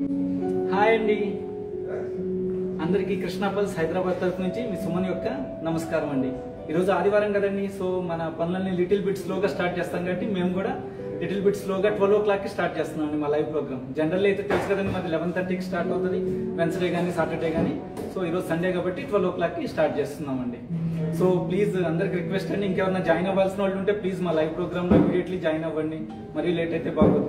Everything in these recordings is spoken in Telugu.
హాయ్ అండి అందరికీ కృష్ణా పల్స్ హైదరాబాద్ తరఫు నుంచి మీ సుమన్ యొక్క నమస్కారం అండి ఈరోజు ఆదివారం కదండి సో మన పనులన్నీ లిటిల్ బిట్ స్లోగా స్టార్ట్ చేస్తాం కాబట్టి మేము కూడా లిటిల్ బిట్ స్లోగా ట్వెల్వ్ ఓ క్లాక్కి స్టార్ట్ చేస్తున్నాం అండి మా లైవ్ ప్రోగ్రామ్ జనరల్ అయితే తెలుసు కదండి మాది లెవెన్ థర్టీకి స్టార్ట్ అవుతుంది వెన్స్డే కానీ సాటర్డే కానీ సో ఈరోజు సండే కాబట్టి ట్వెల్వ్ ఓ క్లాక్కి స్టార్ట్ చేస్తున్నామండి సో ప్లీజ్ అందరికి రిక్వెస్ట్ అండి ఇంకెవరైనా జాయిన్ అవ్వాల్సిన వాళ్ళు ఉంటే ప్లీజ్ మా లైవ్ ప్రోగ్రామ్లో ఇమీడియట్లీ జాయిన్ అవ్వండి మరీ లేట్ అయితే బాగోదు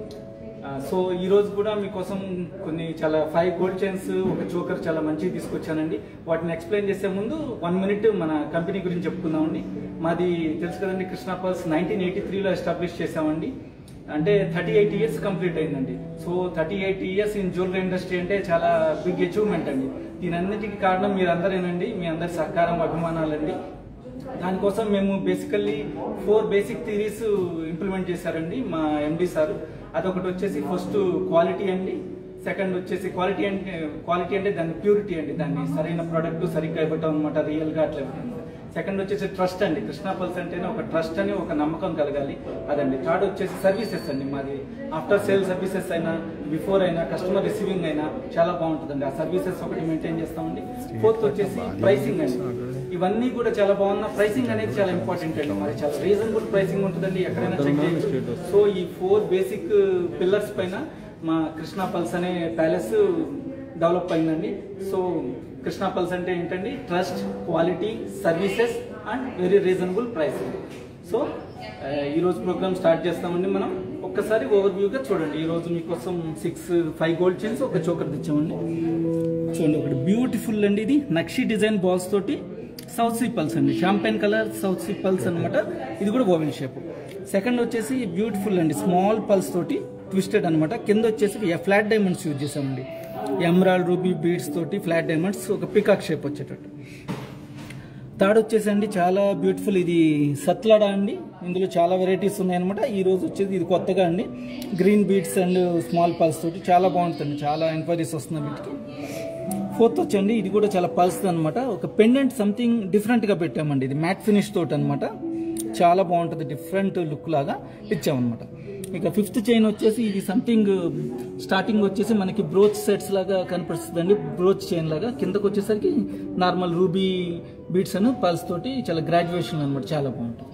ఆ, సో ఈ రోజు కూడా మీకోసం కొన్ని చాలా ఫైవ్ గోల్డ్ చైన్స్ ఒక చోకర్ చాలా మంచివి తీసుకొచ్చానండి వాటిని ఎక్స్ప్లెయిన్ చేసే ముందు వన్ మినిట్ మన కంపెనీ గురించి చెప్పుకుందామండి మాది తెలుసు కదండి కృష్ణా పల్స్ నైన్టీన్ ఎయిటీ త్రీలో ఎస్టాబ్లిష్ చేసామండి అంటే థర్టీ ఎయిట్ ఇయర్స్ కంప్లీట్ అయిందండి so thirty eight years in jewellery industry అంటే చాలా బిగ్ అచీవ్మెంట్ అండి దీనన్నిటికీ కారణం మీరు అందరేనండి మీ అందరి సహకారం అభిమానాలండి దానికోసం మేము basically four basic theories implement చేశారండి మా ఎండి సార్ అదొకటి వచ్చేసి ఫస్ట్ క్వాలిటీ అండి సెకండ్ వచ్చేసి క్వాలిటీ అంటే క్వాలిటీ అంటే దాని ప్యూరిటీ అండి దాన్ని సరైన ప్రోడక్ట్ సరిగ్గా ఇవ్వటం అనమాట రియల్గా అట్లా ఇవ్వటం సెకండ్ వచ్చేసి ట్రస్ట్ అండి కృష్ణా పల్స్ అంటేనే ఒక ట్రస్ట్ అని ఒక నమ్మకం కలగాలి అదండి థర్డ్ వచ్చేసి సర్వీసెస్ అండి మాది ఆఫ్టర్ సేల్ సర్వీసెస్ అయినా బిఫోర్ అయినా కస్టమర్ రిసీవింగ్ అయినా చాలా బాగుంటుందండి ఆ సర్వీసెస్ ఒకటి మెయింటైన్ చేస్తామండి ఫోర్త్ వచ్చేసి ప్రైసింగ్ అండి ఇవన్నీ కూడా చాలా బాగున్న ప్రైసింగ్ అనేది చాలా ఇంపార్టెంట్ అండి మరి చాలా రీజనబుల్ ప్రైసింగ్ ఉంటుందండి ఎక్కడైనా చెక్ చేయొచ్చు సో ఈ ఫోర్ బేసిక్ పిల్లర్స్ పైన మా కృష్ణా పల్స్ అనే ప్యాలెస్ డెవలప్ అయిందండి సో కృష్ణా పల్స్ అంటే ఏంటండి trust quality services and very reasonable pricing so ఆ, ఈ రోజు ప్రోగ్రామ్ స్టార్ట్ చేస్తామండి మనం ఒక్కసారి ఓవర్ వ్యూగా చూడండి ఈ రోజు మీకోసం సిక్స్ ఫైవ్ గోల్డ్ చైన్స్ ఒక చోకర్ తెచ్చామండి చూడండి ఒకటి బ్యూటిఫుల్ అండి ఇది నక్షి డిజైన్ బాల్స్ తోటి సౌత్ సీ పల్స్ అండి champagne colour south see pearls అనమాట ఇది కూడా ఓవెల్ షేప్ సెకండ్ వచ్చేసి బ్యూటిఫుల్ అండి స్మాల్ పల్స్ తోటి ట్విస్టెడ్ అనమాట కింద వచ్చేసి ఫ్లాట్ డైమండ్స్ యూజ్ చేసామండి ఎమరాల్డ్ రూబీ బీడ్స్ తోటి ఫ్లాట్ డైమండ్స్ ఒక పికాక్ షేప్ వచ్చేటట్టు థర్డ్ వచ్చేసి అండి చాలా బ్యూటిఫుల్ ఇది సత్లాడా అండి ఇందులో చాలా వెరైటీస్ ఉన్నాయన్నమాట ఈ రోజు వచ్చేది ఇది కొత్తగా అండి green beads and small pearls తోటి చాలా బాగుంటుంది చాలా ఎంక్వైరీస్ వస్తున్నాయి వీటికి ఫోర్త్ వచ్చండి ఇది కూడా చాలా పల్స్ అనమాట ఒక పెండెంట్ సంథింగ్ డిఫరెంట్గా పెట్టామండి ఇది మ్యాట్ ఫినిష్ తోటి అనమాట చాలా బాగుంటుంది డిఫరెంట్ లుక్ లాగా ఇచ్చామన్నమాట ఇక ఫిఫ్త్ చైన్ వచ్చేసి ఇది సంథింగ్ స్టార్టింగ్ వచ్చేసి మనకి బ్రోచ్ సెట్స్ లాగా కనిపిస్తుందండి బ్రోచ్ చైన్ లాగా కిందకు వచ్చేసరికి నార్మల్ రూబీ బీట్స్ అని పల్స్ తోటి చాలా గ్రాడ్యుయేషన్ అనమాట చాలా బాగుంటుంది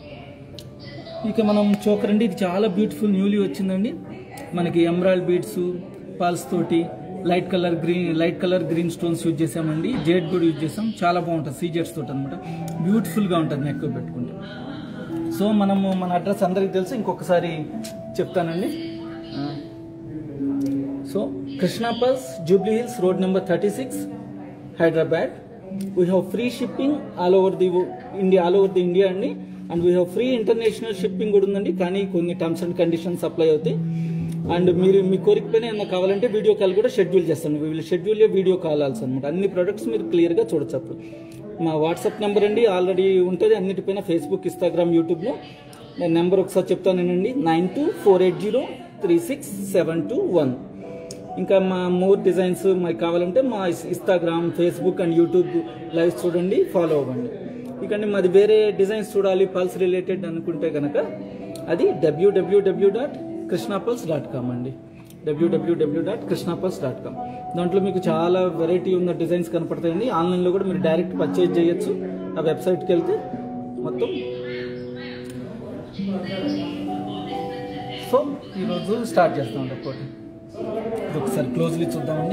ఇక మనం చోకర్ అండి ఇది చాలా బ్యూటిఫుల్ న్యూలీ వచ్చిందండి మనకి ఎమరాల్డ్ బీడ్స్ పాల్స్ తోటి light colour green light colour green stones use చేసామండి జేడ్ కూడా యూజ్ చేసాం చాలా బాగుంటుంది సీజెట్స్ తోటి అనమాట బ్యూటిఫుల్గా ఉంటుంది నెక్ పెట్టుకుంటే సో మనము మన అడ్రస్ అందరికీ తెలుసు ఇంకొకసారి చెప్తానండి ఆ, so Krishna Pearls Jubilee Hills road number thirty six Hyderabad we have free shipping all over the India all over the India అండి and we have free international shipping కూడా ఉందండి కానీ కొన్ని టర్మ్స్ అండ్ కండిషన్స్ అప్లై అవుతాయి అండ్ మీరు మీ కోరిక పైన ఏమన్నా కావాలంటే వీడియో కాల్ కూడా షెడ్యూల్ చేస్తాను we will schedule video calls అనమాట అన్ని ప్రొడక్ట్స్ మీరు క్లియర్గా చూడొచ్చు అప్పుడు మా వాట్సాప్ నెంబర్ అండి ఆల్రెడీ ఉంటుంది అన్నిటిపైన ఫేస్బుక్ ఇన్స్టాగ్రామ్ యూట్యూబ్లో నేను నెంబర్ ఒకసారి చెప్తానండి nine two four eight zero three six seven two one ఇంకా మా మోర్ డిజైన్స్ మాకు కావాలంటే మా Instagram Facebook and YouTube lives చూడండి ఫాలో అవ్వండి ఇకండి మాది వేరే డిజైన్స్ చూడాలి పల్స్ రిలేటెడ్ అనుకుంటే కనుక అది W W W dot Krishna Pearls dot com అండి W W W dot Krishna Pearls dot com దాంట్లో మీకు చాలా వెరైటీ ఉన్న డిజైన్స్ కనపడతాయండి ఆన్లైన్లో కూడా మీరు డైరెక్ట్ పర్చేజ్ చేయొచ్చు ఆ వెబ్సైట్కి వెళ్తే మొత్తం సో ఈరోజు స్టార్ట్ చేస్తాం రిపోర్ట్ ఇది ఒకసారి క్లోజ్లీ చూద్దామండి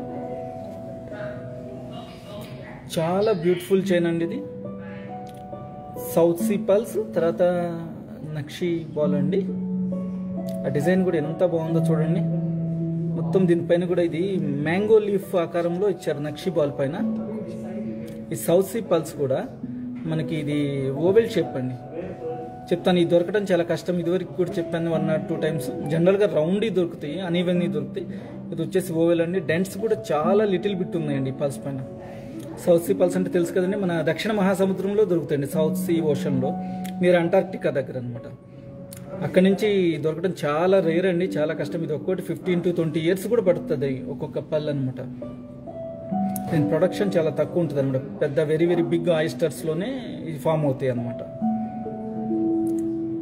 చాలా బ్యూటిఫుల్ చైన్ అండి ఇది సౌత్ సీ పల్స్ తర్వాత నక్షి బాల్ అండి ఆ డిజైన్ కూడా ఎంత బాగుందో చూడండి మొత్తం దీనిపైన కూడా ఇది మ్యాంగో లీఫ్ ఆకారంలో ఇచ్చారు నక్షి బాల్ పైన ఈ సౌత్ సీ పల్స్ కూడా మనకి ఇది ఓవెల్ షేప్ అండి చెప్తాను ఇది దొరకడం చాలా కష్టం ఇదివరకు కూడా చెప్పాను వన్ ఆర్ టూ టైమ్స్ జనరల్గా రౌండ్ దొరుకుతాయి అనీవెన్ దొరుకుతాయి ఇది వచ్చేసి ఓవెల్ అండి డెంట్స్ కూడా చాలా లిటిల్ బిట్ ఉన్నాయండి ఈ పల్స్ పైన సౌత్ సీ పల్స్ అంటే తెలుసు కదండి మన దక్షిణ మహాసముద్రంలో దొరుకుతాయండి సౌత్ సీ ఓషన్లో మీరు అంటార్క్టికా దగ్గర అనమాట అక్కడి నుంచి దొరకడం చాలా రేర్ అండి చాలా కష్టం ఇది ఒక్కోటి ఫిఫ్టీన్ టు ట్వంటీ ఇయర్స్ కూడా పడుతుంది ఒక్కొక్క పళ్ళు అనమాట దీని ప్రొడక్షన్ చాలా తక్కువ ఉంటుంది అనమాట పెద్ద వెరీ వెరీ బిగ్ ఆయిస్టర్స్లోనే ఇది ఫామ్ అవుతాయి అనమాట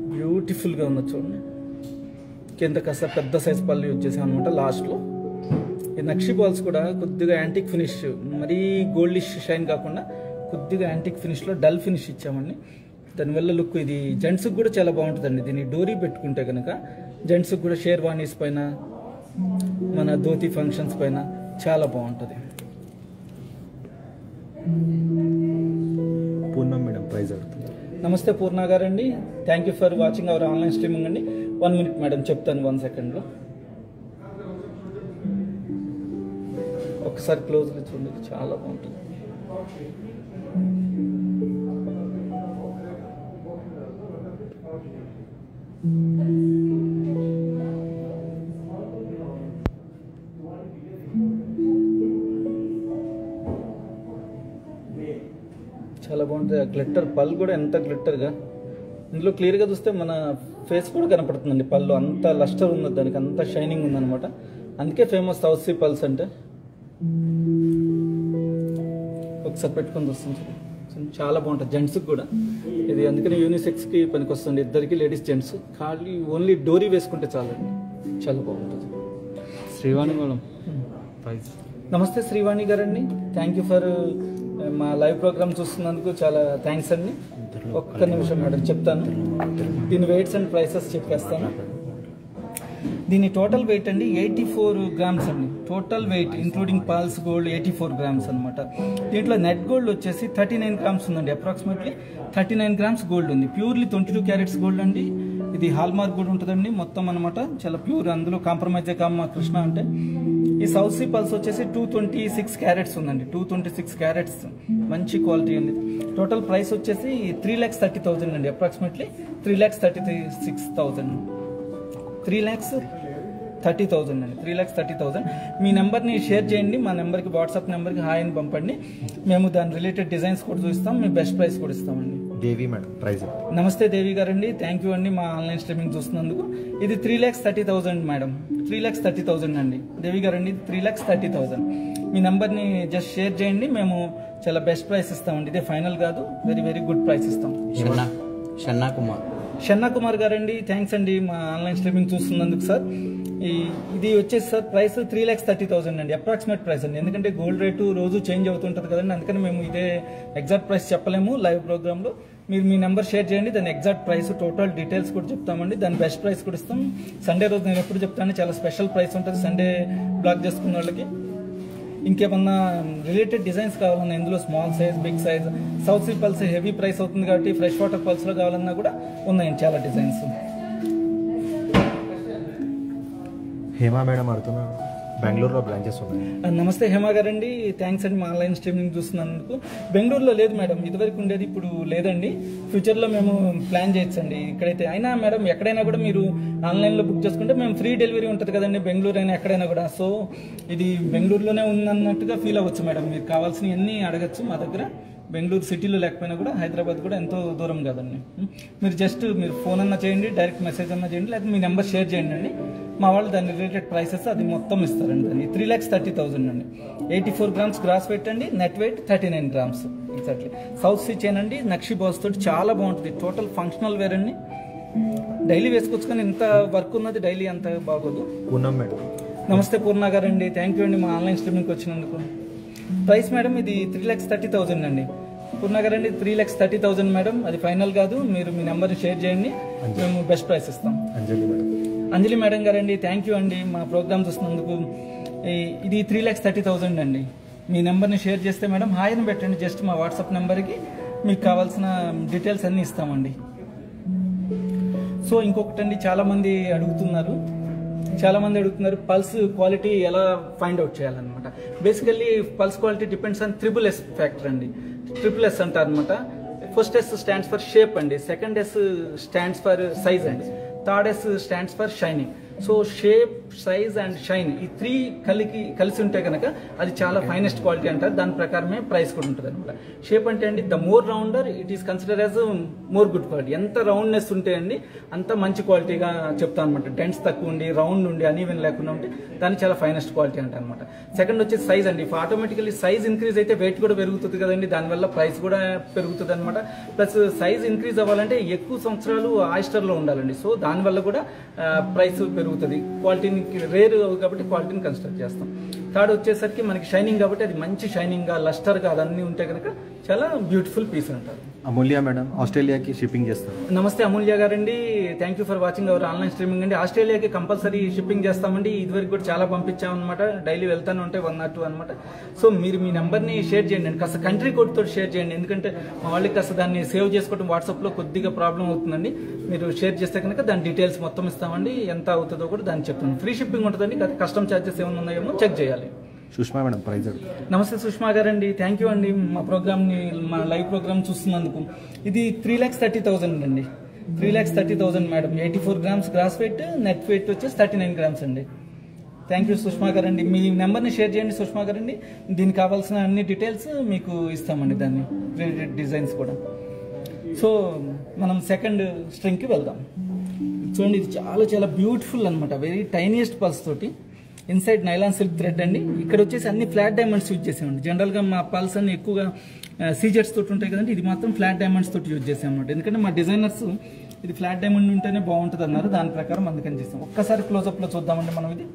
బ్యూటిఫుల్గా ఉంది చూడండి కింద కాస్త పెద్ద సైజ్ పళ్ళు యూజ్ చేసాం అనమాట లాస్ట్లో ఈ నక్షి బాల్స్ కూడా కొద్దిగా యాంటిక్ ఫినిష్ మరీ గోల్డిష్ షైన్ కాకుండా కొద్దిగా యాంటిక్ ఫినిష్లో డల్ ఫినిష్ ఇచ్చామండి దానివల్ల లుక్ ఇది జెంట్స్కి కూడా చాలా బాగుంటుందండి దీన్ని డోరీ పెట్టుకుంటే కనుక జెంట్స్కి కూడా షేర్వానీస్ పైన మన ధోతి ఫంక్షన్స్ పైన చాలా బాగుంటుంది పూర్ణం మేడం ప్రైజ్ అడుగుతుంది నమస్తే పూర్ణ గారండి thank you for watching our online streaming అండి వన్ మినిట్ మేడం చెప్తాను వన్ సెకండ్లో ఒకసారి క్లోజ్గా చూడండి చాలా బాగుంటుంది చాలా బాగుంటుంది ఆ గ్లిట్టర్ పళ్ళు కూడా ఎంత గ్లిట్టర్గా ఇందులో క్లియర్గా చూస్తే మన ఫేస్ కూడా కనపడుతుందండి పళ్ళు అంత లస్టర్ ఉంది దానికి అంత షైనింగ్ ఉందన్నమాట అందుకే ఫేమస్ హౌసీ పల్స్ అంటే ఒకసారి పెట్టుకొని వస్తుంది చూడండి. చూడండి, చాలా బాగుంటుంది జెంట్స్కి కూడా ఇది అందుకని యూనిసెక్స్కి పనికి వస్తుంది ఇద్దరికి లేడీస్ జెంట్స్ ఖాళీ ఓన్లీ డోరీ వేసుకుంటే చాలండి చాలా బాగుంటుంది శ్రీవాణి మేడం ప్రైజ్ నమస్తే శ్రీవాణి గారండి థ్యాంక్ యూ ఫర్ మా లైవ్ ప్రోగ్రామ్ చూస్తున్నందుకు చాలా థ్యాంక్స్ అండి ఒక్క నిమిషం మేడం చెప్తాను దీని వెయిట్స్ అండ్ ప్రైసెస్ చెప్పేస్తాను దీని టోటల్ వెయిట్ అండి ఎయిటీ ఫోర్ గ్రామ్స్ అండి total weight including pearls gold eighty four grams అనమాట దీంట్లో నెట్ గోల్డ్ వచ్చేసి థర్టీ నైన్ గ్రామ్స్ ఉందండి approximately thirty nine grams gold ఉంది purely twenty two carats gold అండి ఇది హాల్ మార్క్ కూడా ఉంటుందండి మొత్తం అనమాట చాలా ప్యూర్ అందులో కాంప్రమైజ్ కామ్మ కృష్ణ అంటే ఈ సౌత్ సీ పల్స్ వచ్చేసి టూ ట్వంటీ సిక్స్ క్యారెట్స్ ఉందండి టూ ట్వంటీ సిక్స్ క్యారెట్స్ మంచి క్వాలిటీ ఉంది టోటల్ ప్రైస్ వచ్చేసి త్రీ ల్యాక్స్ థర్టీ థౌజండ్ అండి approximately three lakhs thirty three six thousand three lakhs thirty thousand అండి త్రీ ల్యాక్స్ థర్టీ థౌజండ్ మీ నెంబర్ని షేర్ చేయండి మా నెంబర్కి వాట్సాప్ నెంబర్కి హాయ్ అని పంపండి మేము దాని రిలేటెడ్ డిజైన్స్ కూడా చూస్తాం మీ బెస్ట్ ప్రైస్ కూడా ఇస్తామండి దేవి మేడం ప్రైజ్ నమస్తే దేవి గారండి థ్యాంక్ యూ అండి మా ఆన్లైన్ స్ట్రీమింగ్ చూస్తున్నందుకు ఇది three lakhs thirty thousand madam three lakhs thirty thousand అండి దేవి గారండి త్రీ ల్యాక్స్ థర్టీ థౌజండ్ మీ నెంబర్ని జస్ట్ షేర్ చేయండి మేము చాలా బెస్ట్ ప్రైస్ ఇస్తామండి ఇదే ఫైనల్ కాదు వెరీ వెరీ గుడ్ ప్రైస్ ఇస్తాం షన్నా షన్నా కుమార్ షన్నా కుమార్ గారండి థ్యాంక్స్ అండి మా ఆన్లైన్ స్ట్రీమింగ్ చూస్తున్నందుకు సార్ ఈ ఇది వచ్చేసి sir price three lakhs thirty thousand అండి అప్రాక్సిమేట్ ప్రైస్ అండి ఎందుకంటే గోల్డ్ రేటు రోజు చేంజ్ అవుతుంటుంది కదండి అందుకని మేము ఇదే ఎగ్జాక్ట్ ప్రైస్ చెప్పలేము లైవ్ ప్రోగ్రామ్లో మీరు మీ నెంబర్ షేర్ చేయండి దాని ఎగ్జాక్ట్ ప్రైస్ టోటల్ డీటెయిల్స్ కూడా చెప్తామండి దాని బెస్ట్ ప్రైస్ కూడా ఇస్తాం సండే రోజు నేను ఎప్పుడు చెప్తాను చాలా స్పెషల్ ప్రైస్ ఉంటుంది సండే బ్లాక్ చేసుకున్న వాళ్ళకి ఇంకేమన్నా రిలేటెడ్ డిజైన్స్ కావాలన్నా ఇందులో small size big size south see pearls heavy price అవుతుంది కాబట్టి ఫ్రెష్ వాటర్ పల్స్లో కావాలన్నా కూడా ఉన్నాయండి చాలా డిజైన్స్ హేమా మేడం అడుగుతున్నారు బెంగళూరులో బ్రాంచెస్ ఉన్నాయి ఆ, నమస్తే హేమ గారండి థ్యాంక్స్ అండి మా ఆన్లైన్ స్ట్రీమింగ్ చూస్తున్నందుకు బెంగళూరులో లేదు మేడం ఇదివరకు ఉండేది ఇప్పుడు లేదండి ఫ్యూచర్లో మేము ప్లాన్ చేయొచ్చండి ఇక్కడైతే అయినా మేడం ఎక్కడైనా కూడా మీరు ఆన్లైన్లో బుక్ చేసుకుంటే మేము ఫ్రీ డెలివరీ ఉంటుంది కదండి బెంగళూరు అయినా ఎక్కడైనా కూడా సో ఇది బెంగళూరులోనే ఉందన్నట్టుగా ఫీల్ అవ్వచ్చు మేడం మీరు కావాల్సినవి అన్నీ అడగచ్చు మా దగ్గర బెంగళూరు సిటీలో లేకపోయినా కూడా హైదరాబాద్ కూడా ఎంతో దూరం కాదండి మీరు జస్ట్ మీరు ఫోన్ అన్నా చేయండి డైరెక్ట్ మెసేజ్ అన్నా చేయండి లేకపోతే మీ నెంబర్ షేర్ చేయండి అండి మా వాళ్ళు దాని రిలేటెడ్ ప్రైసెస్ అది మొత్తం ఇస్తారండి దాన్ని త్రీ ల్యాక్స్ థర్టీ థౌసండ్ అండి eighty four grams gross weight అండి net weight thirty nine grams exactly south sea chain అండి నక్షి బాస్ తోటి చాలా బాగుంటుంది టోటల్ ఫంక్షనల్ వేర్ అండి డైలీ వేసుకోవచ్చు కానీ ఇంత వర్క్ ఉన్నది డైలీ అంత బాగోదు పూనం మేడం నమస్తే పూర్ణ గారు అండి థ్యాంక్ యూ అండి మా ఆన్లైన్ స్ట్రీమింగ్కి వచ్చినందుకు ప్రైస్ మేడం ఇది త్రీ ల్యాక్స్ థర్టీ థౌజండ్ అండి పూర్ణ గారు అండి three lakhs thirty thousand madam అది ఫైనల్ కాదు మీరు మీ నెంబర్ని షేర్ చేయండి మేము బెస్ట్ ప్రైస్ ఇస్తాం అంజలి మేడం అంజలి మేడం గారండి థ్యాంక్ యూ అండి మా ప్రోగ్రామ్ చూస్తున్నందుకు ఈ- ఇది త్రీ ల్యాక్స్ థర్టీ థౌజండ్ అండి మీ నెంబర్ని షేర్ చేస్తే మేడం హాయ్ అని పెట్టండి జస్ట్ మా వాట్సాప్ నెంబర్కి మీకు కావాల్సిన డీటెయిల్స్ అన్నీ ఇస్తామండి సో ఇంకొకటండి చాలా మంది అడుగుతున్నారు చాలా మంది అడుగుతున్నారు పల్స్ క్వాలిటీ ఎలా ఫైండ్ అవుట్ చేయాలన్నమాట basically pearls quality depends on triple S factor అండి ట్రిపుల్ ఎస్ అంటారు అనమాట first S stands for shape అండి second S stands for size అండి third S stands for shining so shape size and shine ఈ త్రీ కలికి కలిసి ఉంటే కనుక అది చాలా ఫైనెస్ట్ క్వాలిటీ అంటారు దాని ప్రకారమే ప్రైస్ కూడా ఉంటుంది అనమాట షేప్ అంటే అండి the more rounder it is consider as more good quality ఎంత రౌండ్నెస్ ఉంటే అండి అంత మంచి క్వాలిటీగా చెప్తాను అనమాట డెన్స్ తక్కువ ఉండి రౌండ్ ఉండి అన్ఈవెన్ లేకుండా ఉంటే దాన్ని చాలా ఫైనెస్ట్ క్వాలిటీ అంట అనమాట సెకండ్ వచ్చేసి సైజ్ అండి ఆటోమేటికలీ సైజ్ ఇంక్రీజ్ అయితే వెయిట్ కూడా పెరుగుతుంది కదండి దానివల్ల ప్రైస్ కూడా పెరుగుతుంది అనమాట ప్లస్ సైజ్ ఇంక్రీజ్ అవ్వాలంటే ఎక్కువ సంవత్సరాలు ఆయిస్టర్లో ఉండాలండి సో దానివల్ల కూడా ప్రైస్ పెరుగుతుంది క్వాలిటీని దీనికి రేర్ కాబట్టి క్వాలిటీని కన్సిడర్ చేస్తాం థర్డ్ వచ్చేసరికి మనకి షైనింగ్ కాబట్టి అది మంచి షైనింగ్గా లస్టర్గా అదన్నీ ఉంటే కనుక చాలా బ్యూటిఫుల్ పీస్ అంటారు అమూల్య మేడం ఆస్ట్రేలియాకి షిప్పింగ్ చేస్తాం నమస్తే అమూల్య గారండి thank you for watching our online streaming అండి ఆస్ట్రేలియాకి కంపల్సరీ షిప్పింగ్ చేస్తామండి ఇదివరకు కూడా చాలా పంపించామన్నమాట డైలీ వెళ్తాను ఉంటే వన్ నాట్ టూ అనమాట సో మీరు మీ నెంబర్ని షేర్ చేయండి అండి కాస్త కంట్రీ కోడ్ తోటి షేర్ చేయండి ఎందుకంటే మా వాళ్ళకి కాస్త దాన్ని సేవ్ చేసుకోవడం వాట్సాప్లో కొద్దిగా ప్రాబ్లం అవుతుందండి మీరు షేర్ చేస్తే కనుక దాని డీటెయిల్స్ మొత్తం ఇస్తామండి ఎంత అవుతుందో కూడా దాన్ని చెప్తాను ఫ్రీ షిప్పింగ్ ఉంటుందండి కస్టమ్ ఛార్జెస్ ఏమైనా ఉన్నాయేమో చెక్ చేయాలి సుష్మా మేడం ప్రైజ్ అడుగు నమస్తే సుష్మా గారండి థ్యాంక్ యూ అండి మా ప్రోగ్రామ్ని మా లైవ్ ప్రోగ్రామ్ చూస్తున్నందుకు ఇది త్రీ ల్యాక్స్ థర్టీ థౌసండ్ అండి three lakhs thirty thousand madam eighty four grams gross weight net weight వచ్చేసి థర్టీ నైన్ గ్రామ్స్ అండి థ్యాంక్ యూ సుష్మా గారండి మీ నెంబర్ని షేర్ చేయండి సుష్మా గారండి దీనికి కావాల్సిన అన్ని డీటెయిల్స్ మీకు ఇస్తామండి దాన్ని డిజైన్స్ కూడా సో మనం సెకండ్ స్ట్రింగ్కి వెళ్దాం చూడండి ఇది చాలా చాలా బ్యూటిఫుల్ అనమాట వెరీ టైనియస్ట్ పల్స్ తోటి ఇన్సైడ్ నైలాన్ సిల్క్ థ్రెడ్ అండి ఇక్కడ వచ్చేసి అన్ని ఫ్లాట్ డైమండ్స్ యూజ్ చేసామండి జనరల్గా మా పల్స్ అన్ని ఎక్కువగా సీజర్స్ తోటి ఉంటాయి కదండి ఇది మాత్రం ఫ్లాట్ డైమండ్స్ తోటి యూజ్ చేసాం అనమాట ఎందుకంటే మా డిజైనర్స్ ఇది ఫ్లాట్ డైమండ్ ఉంటేనే బాగుంటుంది అన్నారు దాని ప్రకారం అందుకని చేసాం ఒక్కసారి క్లోజప్లో చూద్దామండి మనం ఇది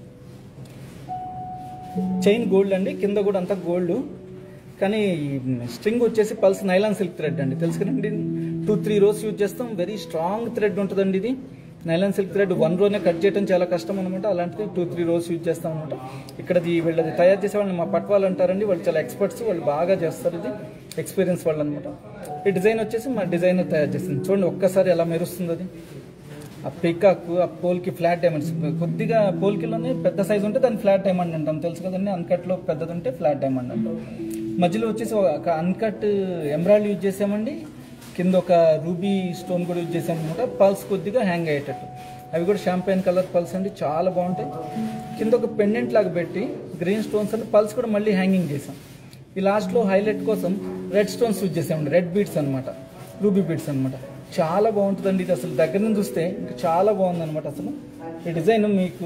చైన్ గోల్డ్ అండి కింద కూడా అంతా గోల్డ్ కానీ స్ట్రింగ్ వచ్చేసి పల్స్ నైలాన్ సిల్క్ థ్రెడ్ అండి తెలుసు కదండి టూ త్రీ రోస్ యూజ్ చేస్తాం వెరీ స్ట్రాంగ్ థ్రెడ్ ఉంటుందండి ఇది నైలాన్ సిల్క్ థ్రెడ్ వన్ రోనే కట్ చేయడం చాలా కష్టం అనమాట అలాంటిది టూ త్రీ రోస్ యూజ్ చేస్తాం అనమాట ఇక్కడది వీళ్ళది తయారు చేసే వాళ్ళని మా పట్ వాళ్ళు అంటారండి వాళ్ళు చాలా ఎక్స్పర్ట్స్ వాళ్ళు బాగా చేస్తారు ఇది ఎక్స్పీరియన్స్ వాళ్ళు అనమాట ఈ డిజైన్ వచ్చేసి మా డిజైనర్ తయారు చేసింది చూడండి ఒక్కసారి ఎలా మెరుస్తుంది అది ఆ పికాక్ ఆ పోల్కి ఫ్లాట్ డైమండ్స్ కొద్దిగా పోల్కిలోనే పెద్ద సైజ్ ఉంటే దాన్ని ఫ్లాట్ డైమండ్ అంటాం తెలుసు కదండి అన్కట్లో పెద్దది ఉంటే ఫ్లాట్ డైమండ్ అంటాం మధ్యలో వచ్చేసి ఒక అన్కట్ ఎంబ్రాయిడ్ యూజ్ చేసామండి కింద ఒక రూబీ స్టోన్ కూడా యూజ్ చేసాం అనమాట పల్స్ కొద్దిగా హ్యాంగ్ అయ్యేటట్టు అవి కూడా షాంపైన్ కలర్ పల్స్ అండి చాలా బాగుంటాయి కింద ఒక పెండెంట్ లాగా పెట్టి గ్రీన్ స్టోన్స్ అంటే పల్స్ కూడా మళ్ళీ హ్యాంగింగ్ చేసాం ఈ లాస్ట్లో హైలైట్ కోసం రెడ్ స్టోన్స్ యూజ్ చేసామండి రెడ్ బీడ్స్ అనమాట రూబీ బీడ్స్ అనమాట చాలా బాగుంటుందండి ఇది అసలు దగ్గర నుంచి చూస్తే ఇంకా చాలా బాగుంది అనమాట అసలు ఈ డిజైన్ మీకు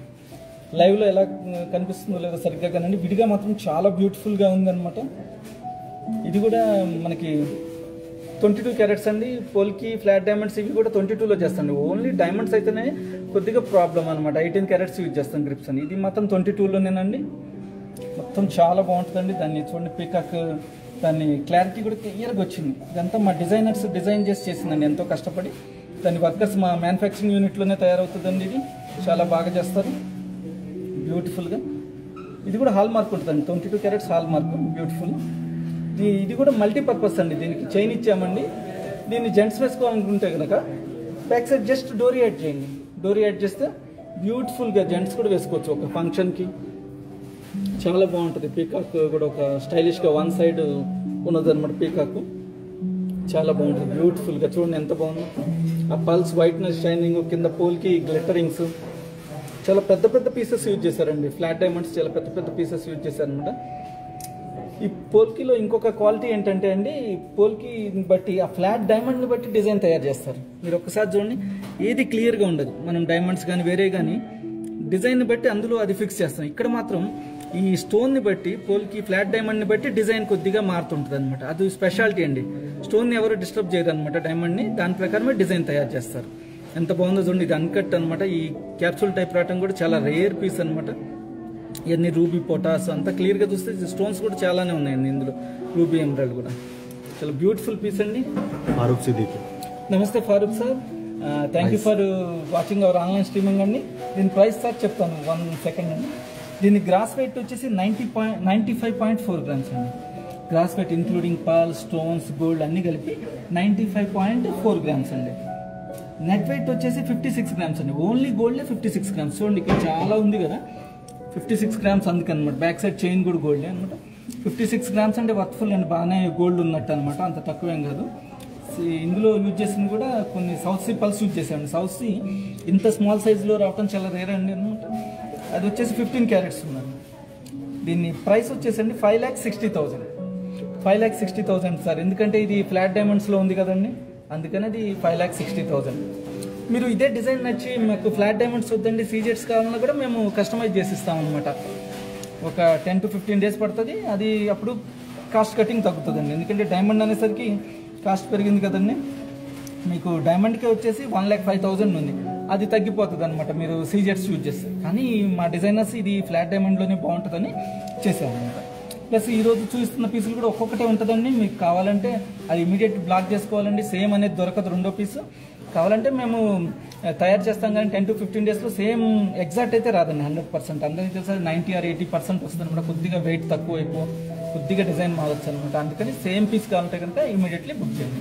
లైవ్లో ఎలా కనిపిస్తుందో లేదో సరిగ్గా కానండి విడిగా మాత్రం చాలా బ్యూటిఫుల్గా ఉందన్నమాట ఇది కూడా మనకి ట్వంటీ టూ క్యారెట్స్ అండి పోల్కి ఫ్లాట్ డైమండ్స్ ఇవి కూడా ట్వంటీ టూలో చేస్తాండి ఓన్లీ డైమండ్స్ అయితేనే కొద్దిగా ప్రాబ్లం అనమాట ఎయిటీన్ క్యారెట్స్ యూజ్ చేస్తాం గ్రిప్స్ అని ఇది మాత్రం ట్వంటీ టూలోనేనండి మొత్తం చాలా బాగుంటుందండి దాన్ని చూడండి పీకాక్ దాన్ని క్లారిటీ కూడా క్లియర్గా వచ్చింది ఇదంతా మా డిజైనర్స్ డిజైన్ చేసి చేసిందండి ఎంతో కష్టపడి దాని వర్కర్స్ మా మ్యానుఫ్యాక్చరింగ్ యూనిట్లోనే తయారవుతుందండి ఇది చాలా బాగా చేస్తారు బ్యూటిఫుల్గా ఇది కూడా హాల్ మార్క్ ఉంటుందండి twenty two carats hallmark beautiful ఇది ఇది కూడా మల్టీపర్పస్ అండి దీనికి చైన్ ఇచ్చామండి దీన్ని జెంట్స్ వేసుకోవాలనుకుంటే కనుక బ్యాక్ సైడ్ జస్ట్ డోరీ యాడ్ చేయండి డోరీ యాడ్ చేస్తే బ్యూటిఫుల్గా జెంట్స్ కూడా వేసుకోవచ్చు ఒక ఫంక్షన్కి చాలా బాగుంటుంది పీకాక్ కూడా ఒక స్టైలిష్గా వన్ సైడ్ ఉన్నది అనమాట పీకాక్ చాలా బాగుంటుంది బ్యూటిఫుల్గా చూడండి ఎంత బాగుందో ఆ పల్స్ వైట్నెస్ షైనింగ్ కింద పోల్కి గ్లిటరింగ్స్ చాలా పెద్ద పెద్ద పీసెస్ యూజ్ చేశారండి ఫ్లాట్ డైమండ్స్ చాలా పెద్ద పెద్ద పీసెస్ యూజ్ చేశారనమాట ఈ పోల్కీలో ఇంకొక క్వాలిటీ ఏంటంటే అండి పోల్కి బట్టి ఆ ఫ్లాట్ డైమండ్ని బట్టి డిజైన్ తయారు చేస్తారు మీరు ఒక్కసారి చూడండి ఏది క్లియర్గా ఉండదు మనం డైమండ్స్ కానీ వేరే కానీ డిజైన్ని బట్టి అందులో అది ఫిక్స్ చేస్తాం ఇక్కడ మాత్రం ఈ స్టోన్ని బట్టి పోల్కి ఫ్లాట్ డైమండ్ని బట్టి డిజైన్ కొద్దిగా మారుతుంటుంది అనమాట అది స్పెషాలిటీ అండి స్టోన్ని ఎవరు డిస్టర్బ్ చేయరు అనమాట డైమండ్ని దాని ప్రకారమే డిజైన్ తయారు చేస్తారు ఎంత బాగుందో చూడండి ఇది అన్కట్ అనమాట ఈ క్యాప్సూల్ టైప్ రావటం కూడా చాలా రేర్ పీస్ అనమాట ఇవన్నీ రూబీ పొటాస్ అంతా క్లియర్గా చూస్తే స్టోన్స్ కూడా చాలానే ఉన్నాయండి ఇందులో రూబీ ఎమరాల్డ్ కూడా చాలా బ్యూటిఫుల్ పీస్ అండి ఫారూక్ సిద్దికి నమస్తే Farooq sir thank you for watching our online streaming అండి దీని ప్రైస్ సార్ చెప్తాను వన్ సెకండ్ అండి దీని గ్రాస్ వెయిట్ వచ్చేసి ninety point ninety five point four grams అండి gross weight including pearl stones gold అన్నీ కలిపి ninety five point four grams అండి నెట్ వెయిట్ వచ్చేసి ఫిఫ్టీ సిక్స్ గ్రామ్స్ అండి ఓన్లీ గోల్డే ఫిఫ్టీ సిక్స్ గ్రామ్స్ చూడండి ఇక్కడ చాలా ఉంది కదా ఫిఫ్టీ సిక్స్ గ్రామ్స్ అందుకనమాట బ్యాక్ సైడ్ చైన్ కూడా గోల్డే అనమాట ఫిఫ్టీ సిక్స్ గ్రామ్స్ అంటే వర్త్ఫుల్ అండి బాగానే గోల్డ్ ఉన్నట్టు అనమాట అంత తక్కువేం కాదు సి- ఇందులో యూజ్ చేసింది కూడా కొన్ని సౌత్ సీ పల్స్ యూజ్ చేసామండి సౌత్ సీ ఇంత స్మాల్ సైజులో రావటం చాలా రేర్ అండి అనమాట అది వచ్చేసి ఫిఫ్టీన్ క్యారెట్స్ ఉందండి దీన్ని ప్రైస్ వచ్చేసండి five lakhs sixty thousand five lakhs sixty thousand sir ఎందుకంటే ఇది ఫ్లాట్ డైమండ్స్లో ఉంది కదండి అందుకని అది ఫైవ్ ల్యాక్స్ సిక్స్టీ థౌసండ్ మీరు ఇదే డిజైన్ నచ్చి మాకు ఫ్లాట్ డైమండ్స్ వద్దండి సీజెట్స్ కావాలన్నా కూడా మేము కస్టమైజ్ చేసి ఇస్తాం అనమాట ఒక టెన్ టు ఫిఫ్టీన్ డేస్ పడుతుంది అది అప్పుడు కాస్ట్ కటింగ్ తగ్గుతుందండి ఎందుకంటే డైమండ్ అనేసరికి కాస్ట్ పెరిగింది కదండి మీకు డైమండ్కి వచ్చేసి వన్ ల్యాక్ ఫైవ్ థౌజండ్ ఉంది అది తగ్గిపోతుంది అనమాట మీరు సీజెట్స్ యూజ్ చేస్తే కానీ మా డిజైనర్స్ ఇది ఫ్లాట్ డైమండ్లోనే బాగుంటుందని చేసామన్నమాట ప్లస్ ఈ రోజు చూస్తున్న పీసులు కూడా ఒక్కొక్కటే ఉంటుందండి మీకు కావాలంటే అది ఇమీడియట్ బ్లాక్ చేసుకోవాలండి సేమ్ అనేది దొరకదు రెండో పీసు కావాలంటే మేము ఆ, తయారు చేస్తాం కానీ టెన్ టు ఫిఫ్టీన్ డేస్లో సేమ్ ఎగ్జాక్ట్ అయితే రాదండి హండ్రెడ్ పర్సెంట్ అందరికీ తెలుసా నైంటీ ఆర్ ఎయిటీ పర్సెంట్ వస్తుంది అనమాట కొద్దిగా వెయిట్ తక్కువ ఎక్కువ కొద్దిగా డిజైన్ మారచ్చు అనమాట అందుకని సేమ్ పీస్ కావాలంటే కనుక ఇమీడియట్లీ బుక్ చేయండి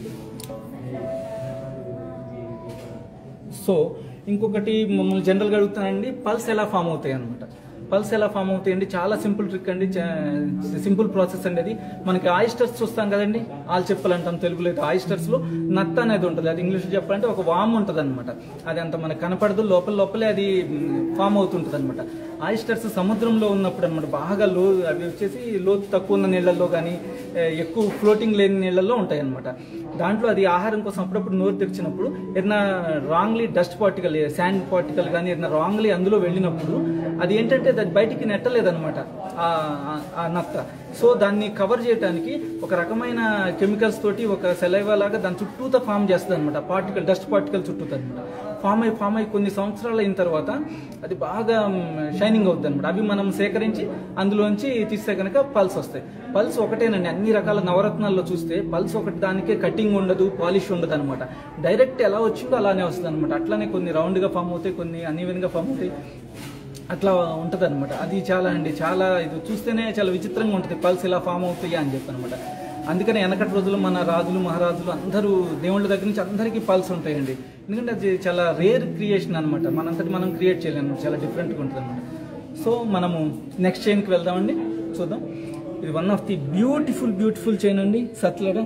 సో ఇంకొకటి మమ్మల్ని జనరల్గా అడుగుతానండి పల్స్ ఎలా ఫామ్ అవుతాయి అనమాట పల్స్ ఎలా ఫామ్ అవుతాయండి చాలా సింపుల్ ట్రిక్ అండి సింపుల్ ప్రాసెస్ అండి అది మనకి ఆయిస్టర్స్ చూస్తాం కదండి ఆల్ చెప్పలు అంటాం తెలుగులో అయితే ఆయిస్టర్స్ లో నత్త అనేది ఉంటుంది అది ఇంగ్లీష్ చెప్పాలంటే ఒక వామ్ ఉంటుంది అనమాట అది అంత మనకు కనపడదు లోపల లోపలే అది ఫామ్ అవుతుంటుంది అనమాట ఆయిస్టర్స్ సముద్రంలో ఉన్నప్పుడు అనమాట బాగా లో అవి వచ్చేసి లోతు తక్కువ ఉన్న నీళ్ళల్లో కానీ ఎక్కువ ఫ్లోటింగ్ లేని నీళ్ళల్లో ఉంటాయి అనమాట దాంట్లో అది ఆహారం కోసం అప్పుడప్పుడు నోరు తెరిచినప్పుడు ఏదైనా wrongly dust particle sand particle కానీ ఏదైనా రాంగ్లీ అందులో వెళ్ళినప్పుడు అది ఏంటంటే అది బయటికి నెట్టలేదన్నమాట ఆ- ఆ- ఆ నత్త సో దాన్ని కవర్ చేయడానికి ఒక రకమైన కెమికల్స్ తోటి ఒక సెలైవా లాగా దాని చుట్టూతో ఫామ్ చేస్తుంది అనమాట పార్టికల్ డస్ట్ పార్టికల్ చుట్టూతో అనమాట ఫామ్ అయి ఫామ్ అయి కొన్ని సంవత్సరాలు అయిన తర్వాత అది బాగా షైనింగ్ అవుతుంది అనమాట అవి మనం సేకరించి అందులోంచి తీస్తే కనుక పల్స్ వస్తాయి పల్స్ ఒకటేనండి అన్ని రకాల నవరత్నాల్లో చూస్తే పల్స్ ఒకటి దానికే కటింగ్ ఉండదు పాలిష్ ఉండదు అనమాట డైరెక్ట్ ఎలా వచ్చిందో అలానే వస్తుంది అనమాట అట్లానే కొన్ని రౌండ్గా ఫామ్ అవుతాయి కొన్ని అన్ఈవెన్గా ఫామ్ అవుతాయి అట్లా ఉంటుంది అనమాట అది చాలా అండి చాలా ఇది చూస్తేనే చాలా విచిత్రంగా ఉంటుంది పల్స్ ఇలా ఫామ్ అవుతాయి అని చెప్పి అనమాట అందుకని వెనకటి రోజులు మన రాజులు మహారాజులు అందరూ దేవుళ్ళ దగ్గర నుంచి అందరికీ పల్స్ ఉంటాయండి ఎందుకంటే అది చాలా రేర్ క్రియేషన్ అనమాట మనంతటి మనం క్రియేట్ చేయలేము చాలా డిఫరెంట్గా ఉంటుంది అనమాట సో మనము నెక్స్ట్ చైన్కి వెళ్దామండి చూద్దాం ఇది one of the beautiful beautiful chain అండి సత్లడ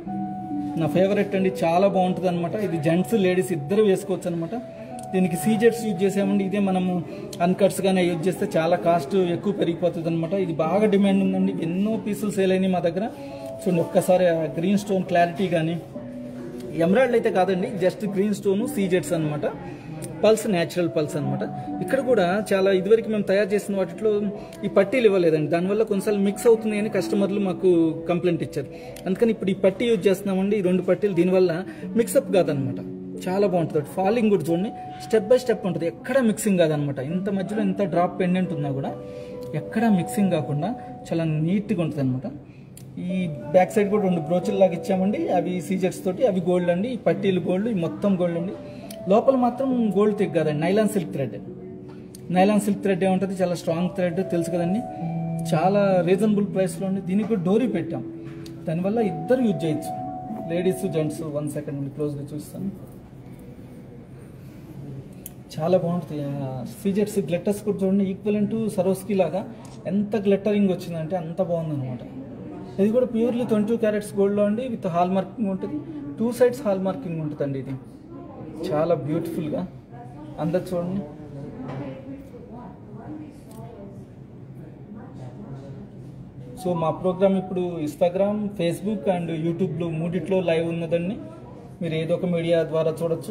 నా ఫేవరెట్ అండి చాలా బాగుంటుంది అనమాట ఇది జెంట్స్ లేడీస్ ఇద్దరు వేసుకోవచ్చు అనమాట దీనికి సీజెట్స్ యూజ్ చేసామండి ఇదే మనము అన్కట్స్ కానీ యూజ్ చేస్తే చాలా కాస్ట్ ఎక్కువ పెరిగిపోతుంది అనమాట ఇది బాగా డిమాండ్ ఉందండి ఎన్నో పీసులు సేల్ అయినాయి మా దగ్గర చూడండి ఒక్కసారి గ్రీన్ స్టోన్ క్లారిటీ కానీ ఎమరాల్డ్ అయితే కాదండి జస్ట్ గ్రీన్ స్టోన్ సీజెట్స్ అనమాట పల్స్ న్యాచురల్ పల్స్ అనమాట ఇక్కడ కూడా చాలా ఇదివరకు మేము తయారు చేసిన వాటిలో ఈ పట్టీలు ఇవ్వలేదండి దానివల్ల కొన్నిసార్లు మిక్స్ అవుతుంది అని కస్టమర్లు మాకు కంప్లైంట్ ఇచ్చారు అందుకని ఇప్పుడు ఈ పట్టీ యూజ్ చేస్తున్నామండి ఈ రెండు పట్టీలు దీనివల్ల మిక్సప్ కాదనమాట చాలా బాగుంటుంది ఫాలింగ్ కూడా చూడండి స్టెప్ బై స్టెప్ ఉంటుంది ఎక్కడ మిక్సింగ్ కాదనమాట ఇంత మధ్యలో ఇంత డ్రాప్ పెండెంట్ ఉన్నా కూడా ఎక్కడ మిక్సింగ్ కాకుండా చాలా నీట్గా ఉంటుంది అనమాట ఈ బ్యాక్ సైడ్ కూడా రెండు బ్రోచులు లాగా ఇచ్చామండి అవి సీజర్స్ తోటి అవి గోల్డ్ అండి ఈ పట్టీలు గోల్డ్ ఈ మొత్తం గోల్డ్ అండి లోపల మాత్రం గోల్డ్ థిక్ కాదండి nylon silk thread nylon silk thread ఏముంటుంది చాలా స్ట్రాంగ్ థ్రెడ్ తెలుసు కదండి చాలా రీజనబుల్ ప్రైస్లో ఉంది దీనికి కూడా డోరీ పెట్టాం దానివల్ల ఇద్దరు యూజ్ చేయొచ్చు లేడీస్ జెంట్స్ వన్ సెకండ్ క్లోజ్గా చూస్తాను చాలా బాగుంటుంది సీజెట్స్ గ్లెట్టర్స్ కూడా చూడండి ఈక్వల్ టు సరోస్కి లాగా ఎంత గ్లెట్టరింగ్ వచ్చిందంటే అంత బాగుందన్నమాట ఇది కూడా ప్యూర్లీ ట్వంటీ టూ క్యారెట్స్ గోల్డ్లో అండి విత్ హాల్ మార్కింగ్ ఉంటుంది టూ సైడ్స్ హాల్ మార్కింగ్ ఉంటుందండి ఇది చాలా బ్యూటిఫుల్గా అందరు చూడండి సో మా ప్రోగ్రామ్ ఇప్పుడు ఇన్స్టాగ్రామ్ ఫేస్బుక్ అండ్ యూట్యూబ్లో మూడిట్లో లైవ్ ఉన్నదండి మీరు ఏదో ఒక మీడియా ద్వారా చూడొచ్చు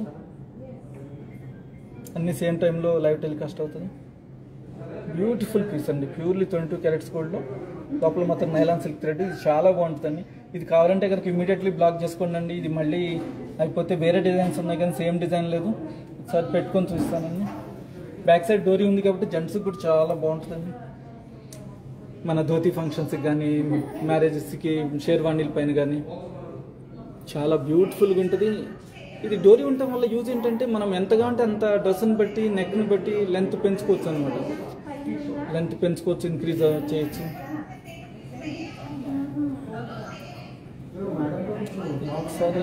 అన్ని సేమ్ టైంలో లైవ్ టెలికాస్ట్ అవుతుంది బ్యూటిఫుల్ పీస్ అండి ప్యూర్లీ ట్వంటీ టూ క్యారెట్స్ గోల్డ్లో లోపల మాత్రం నైలాన్ సిల్క్ థ్రెడ్ ఇది చాలా బాగుంటుందండి ఇది కావాలంటే కనుక ఇమీడియట్లీ బ్లాక్ చేసుకోండి అండి ఇది మళ్ళీ అయిపోతే వేరే డిజైన్స్ ఉన్నాయి కానీ సేమ్ డిజైన్ లేదు ఒకసారి పెట్టుకొని చూస్తానండి బ్యాక్ సైడ్ డోరీ ఉంది కాబట్టి జెంట్స్కి కూడా చాలా బాగుంటుందండి మన ధోతి ఫంక్షన్స్కి కానీ మ్యారేజెస్కి షేర్వాణీల పైన కానీ చాలా బ్యూటిఫుల్గా ఉంటుంది ఇది డోరీ ఉండటం వల్ల యూజ్ ఏంటంటే మనం ఎంతగా అంటే అంత డ్రెస్ని బట్టి నెక్ని బట్టి లెంత్ పెంచుకోవచ్చు అనమాట లెంత్ పెంచుకోవచ్చు ఇంక్రీజ్ చేయొచ్చు ఒకసారి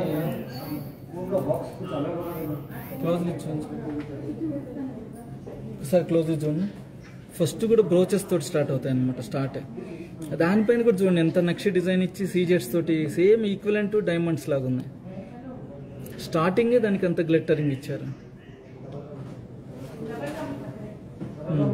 క్లోజ్ చూడండి ఒకసారి క్లోజ్ చూడండి ఫస్ట్ కూడా బ్రోచెస్ తోటి స్టార్ట్ అవుతాయి అనమాట స్టార్ట్ దానిపైన కూడా చూడండి ఎంత నక్షి డిజైన్ ఇచ్చి సీజెట్స్ తోటి సేమ్ ఈక్వలెంట్ టు డైమండ్స్ లాగా ఉన్నాయి స్టార్టింగే దానికి అంత గ్లిట్టరింగ్ ఇచ్చారు Hmm.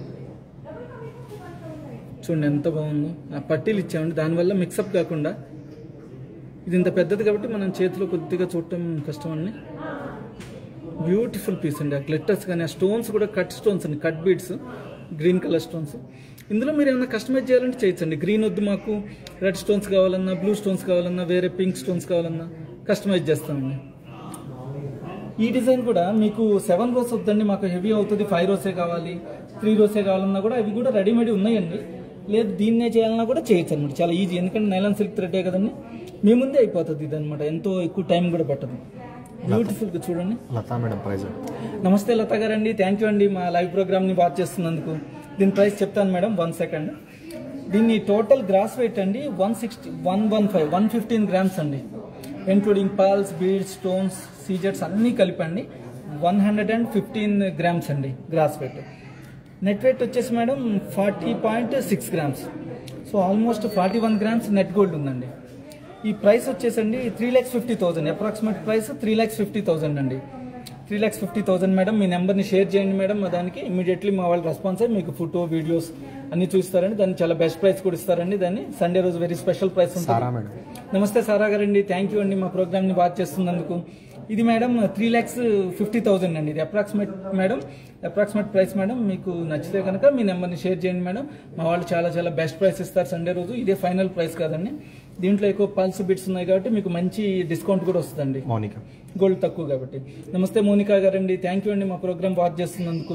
చూడండి ఎంత బాగుందో ఆ పట్టీలు ఇచ్చామండి దానివల్ల మిక్సప్ కాకుండా ఇది ఇంత పెద్దది కాబట్టి మనం చేతిలో కొద్దిగా చూడటం కష్టం అండి బ్యూటిఫుల్ పీస్ అండి ఆ గ్లిట్టర్స్ కానీ ఆ స్టోన్స్ కూడా కట్ స్టోన్స్ అండి cut beads green colour stones ఇందులో మీరు ఏమైనా కస్టమైజ్ చేయాలంటే చేయొచ్చండి గ్రీన్ వద్దు మాకు రెడ్ స్టోన్స్ కావాలన్నా బ్లూ స్టోన్స్ కావాలన్నా వేరే పింక్ స్టోన్స్ కావాలన్నా కస్టమైజ్ చేస్తామండి ఈ డిజైన్ కూడా మీకు సెవెన్ రోస్ వద్దండి మాకు హెవీ అవుతుంది ఫైవ్ రోసే కావాలి త్రీ రోసే కావాలన్నా కూడా అవి కూడా రెడీమేడ్ ఉన్నాయండి లేదు దీన్నే చేయాలన్నా కూడా చేయొచ్చు అనమాట చాలా ఈజీ ఎందుకంటే నైలాన్ సిల్క్ థ్రెడ్డే కదండి మీ ముందే అయిపోతుంది ఇది అనమాట ఎంతో ఎక్కువ టైం కూడా పట్టదు బ్యూటిఫుల్గా చూడండి లతా మేడం ప్రైజ్ నమస్తే లత గారండి థ్యాంక్ యూ అండి మా లైవ్ ప్రోగ్రామ్ని వాచ్ చేస్తున్నందుకు దీని ప్రైస్ చెప్తాను మేడం వన్ సెకండ్ దీన్ని టోటల్ గ్రాస్ వెయిట్ అండి one sixty one one five one fifteen grams అండి ఇంక్లూడింగ్ పాల్స్ బీడ్స్ స్టోన్స్ సీజెట్స్ అన్నీ కలిపండి one hundred and fifteen grams అండి గ్రాస్ వెయిట్ నెట్ వెయిట్ వచ్చేసి madam forty point six grams so almost forty one grams net gold ఉందండి ఈ ప్రైస్ వచ్చేసండి three lakhs fifty thousand approximate price three lakhs fifty thousand అండి three lakhs fifty thousand madam మీ నెంబర్ని షేర్ చేయండి మేడం మా దానికి ఇమీడియట్లీ మా వాళ్ళు రెస్పాన్స్ అయ్యి మీకు ఫోటో వీడియోస్ అన్ని చూస్తారండి దాన్ని చాలా బెస్ట్ ప్రైస్ కూడా ఇస్తారండి దాన్ని సండే రోజు వెరీ స్పెషల్ ప్రైస్ సారా ఉంటుంది మేడం నమస్తే సారా గారండి థ్యాంక్ యూ అండి మా ప్రోగ్రామ్ని వాచ్ చేస్తున్నందుకు ఇది madam three lakhs fifty thousand అండి ఇది approximate madam approximate price madam మీకు నచ్చితే కనుక మీ నెంబర్ని షేర్ చేయండి మేడం మా వాళ్ళు చాలా చాలా బెస్ట్ ప్రైస్ ఇస్తారు సండే రోజు ఇదే ఫైనల్ ప్రైస్ కాదండి దీంట్లో ఎక్కువ పల్స్ బిట్స్ ఉన్నాయి కాబట్టి మీకు మంచి డిస్కౌంట్ కూడా వస్తుందండి మౌనిక గోల్డ్ తక్కువ కాబట్టి నమస్తే మోనికా గారండి థ్యాంక్ యూ అండి మా ప్రోగ్రామ్ వాచ్ చేస్తున్నందుకు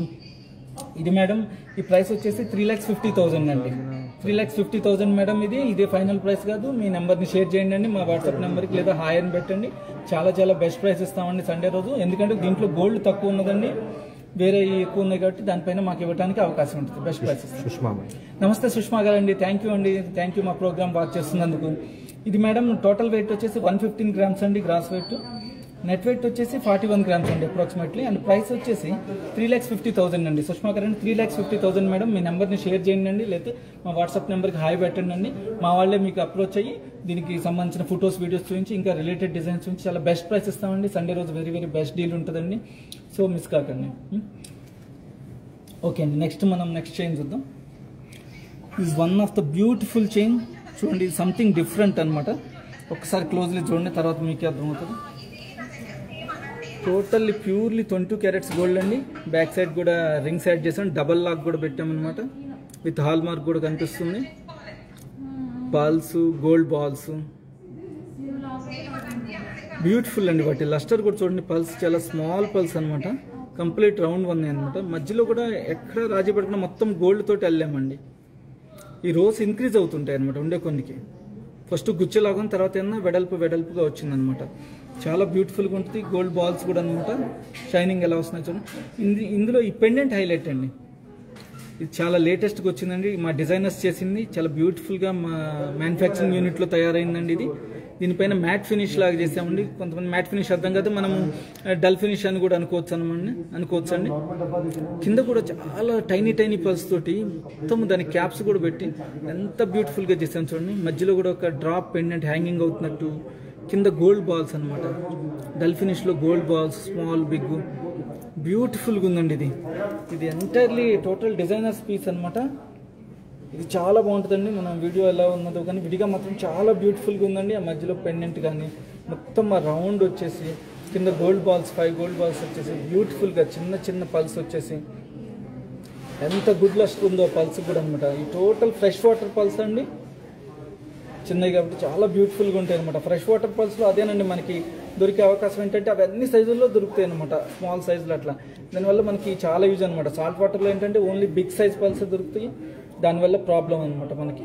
ఇది మేడం ఈ ప్రైస్ వచ్చేసి త్రీ ల్యాక్స్ ఫిఫ్టీ థౌసండ్ అండి three lakhs fifty thousand madam ఇది ఇదే ఫైనల్ ప్రైస్ కాదు మీ నెంబర్ని షేర్ చేయండి అండి మా వాట్సాప్ నెంబర్కి లేదా హాయ్ అని పెట్టండి చాలా చాలా బెస్ట్ ప్రైస్ ఇస్తామండి సండే రోజు ఎందుకంటే దీంట్లో గోల్డ్ తక్కువ ఉన్నదండి వేరే ఎక్కువ ఉన్నాయి కాబట్టి దానిపైన మాకు ఇవ్వడానికి అవకాశం ఉంటుంది బెస్ట్ ప్రైస్ ఇస్తాం సుష్మా మేడం నమస్తే సుష్మా గారు అండి థ్యాంక్ యూ అండి థ్యాంక్ యూ మా ప్రోగ్రామ్ వాచ్ చేస్తున్నందుకు ఇది మేడం టోటల్ వెయిట్ వచ్చేసి వన్ ఫిఫ్టీన్ గ్రామ్స్ అండి గ్రాస్ వెయిట్ నెట్ వెయిట్ వచ్చేసి ఫార్టీ వన్ గ్రామ్స్ అండి అప్రాక్సిమేట్లీ అండ్ ప్రైస్ వచ్చేసి త్రీ ల్యాక్స్ ఫిఫ్టీ థౌసండ్ అండి సుష్మా గారు అండి three lakhs fifty thousand madam మీ నెంబర్ని షేర్ చేయండి అండి లేకపోతే మా వాట్సాప్ నెంబర్కి హాయ్ పెట్టండి అండి మా వాళ్ళే మీకు అప్రోచ్ అయ్యి దీనికి సంబంధించిన ఫొటోస్ వీడియోస్ చూపించి ఇంకా రిలేటెడ్ డిజైన్స్ చూపించి చాలా బెస్ట్ ప్రైస్ ఇస్తామండి సండే రోజు వెరీ వెరీ బెస్ట్ డీల్ ఉంటుందండి సో మిస్ కాకండి ఓకే అండి నెక్స్ట్ మనం నెక్స్ట్ చైన్ చూద్దాం is one of the beautiful chain చూడండి ఇది సంథింగ్ డిఫరెంట్ అనమాట ఒకసారి క్లోజ్లీ చూడండి తర్వాత మీకే అర్థమవుతుంది totally purely twenty carats gold అండి బ్యాక్ సైడ్ కూడా రింగ్ సైడ్ చేసాం డబల్ లాక్ కూడా పెట్టామన్నమాట విత్ హాల్ మార్క్ కూడా కనిపిస్తుంది బాల్స్ గోల్డ్ బాల్స్ బ్యూటిఫుల్ అండి వాటి లస్టర్ కూడా చూడండి పల్స్ చాలా స్మాల్ పల్స్ అనమాట కంప్లీట్ రౌండ్ ఉన్నాయి అనమాట మధ్యలో కూడా ఎక్కడ రాజీ పడకుండా మొత్తం గోల్డ్ తోటి వెళ్ళామండి ఈ రోస్ ఇంక్రీజ్ అవుతుంటాయి అనమాట ఉండే కొన్నికి ఫస్ట్ గుచ్చేలాగా తర్వాత ఏమన్నా వెడల్పు వెడల్పుగా వచ్చిందనమాట చాలా బ్యూటిఫుల్గా ఉంటుంది గోల్డ్ బాల్స్ కూడా అనమాట షైనింగ్ ఎలా వస్తున్నాయి చూడండి ఇంది ఇందులో ఈ పెండెంట్ హైలైట్ అండి ఇది చాలా లేటెస్ట్గా వచ్చిందండి మా డిజైనర్స్ చేసింది చాలా బ్యూటిఫుల్గా మా మ్యానుఫ్యాక్చరింగ్ యూనిట్లో తయారైందండి ఇది దీనిపైన మ్యాట్ ఫినిష్ లాగా చేసామండి కొంతమంది మ్యాట్ ఫినిష్ అర్థం కాదు మనము డల్ ఫినిష్ అని కూడా అనుకోవచ్చు అనమాట అనుకోవచ్చు అండి కింద కూడా చాలా టైనీ టైనీ పల్స్ తోటి మొత్తం దాని క్యాప్స్ కూడా పెట్టి ఎంత బ్యూటిఫుల్గా చేసాం చూడండి మధ్యలో కూడా ఒక డ్రాప్ పెండెంట్ హ్యాంగింగ్ అవుతున్నట్టు కింద గోల్డ్ బాల్స్ అనమాట డల్ ఫినిష్లో గోల్డ్ బాల్స్ స్మాల్ బిగ్ బ్యూటిఫుల్గా ఉందండి ఇది ఇది ఎంటైర్లీ టోటల్ డిజైనర్స్ పీస్ అన్నమాట ఇది చాలా బాగుంటుందండి మనం వీడియో ఎలా ఉన్నదో కానీ విడిగా మాత్రం చాలా బ్యూటిఫుల్గా ఉందండి ఆ మధ్యలో పెండెంట్ కానీ మొత్తం ఆ రౌండ్ వచ్చేసి కింద gold balls five gold balls వచ్చేసి బ్యూటిఫుల్గా చిన్న చిన్న పల్స్ వచ్చేసి ఎంత గుడ్ లస్ట్ ఉందో పల్స్ కూడా అనమాట ఈ టోటల్ ఫ్రెష్ వాటర్ పల్స్ అండి చిన్నవి కాబట్టి చాలా బ్యూటిఫుల్గా ఉంటాయి అనమాట ఫ్రెష్ వాటర్ పల్స్లో అదేనండి మనకి దొరికే అవకాశం ఏంటంటే అవి అన్ని సైజుల్లో దొరుకుతాయి అనమాట స్మాల్ సైజులు అట్లా దానివల్ల మనకి చాలా యూజ్ అనమాట సాల్ట్ వాటర్లో ఏంటంటే ఓన్లీ బిగ్ సైజ్ పల్స్ దొరుకుతాయి దానివల్ల ప్రాబ్లం అనమాట మనకి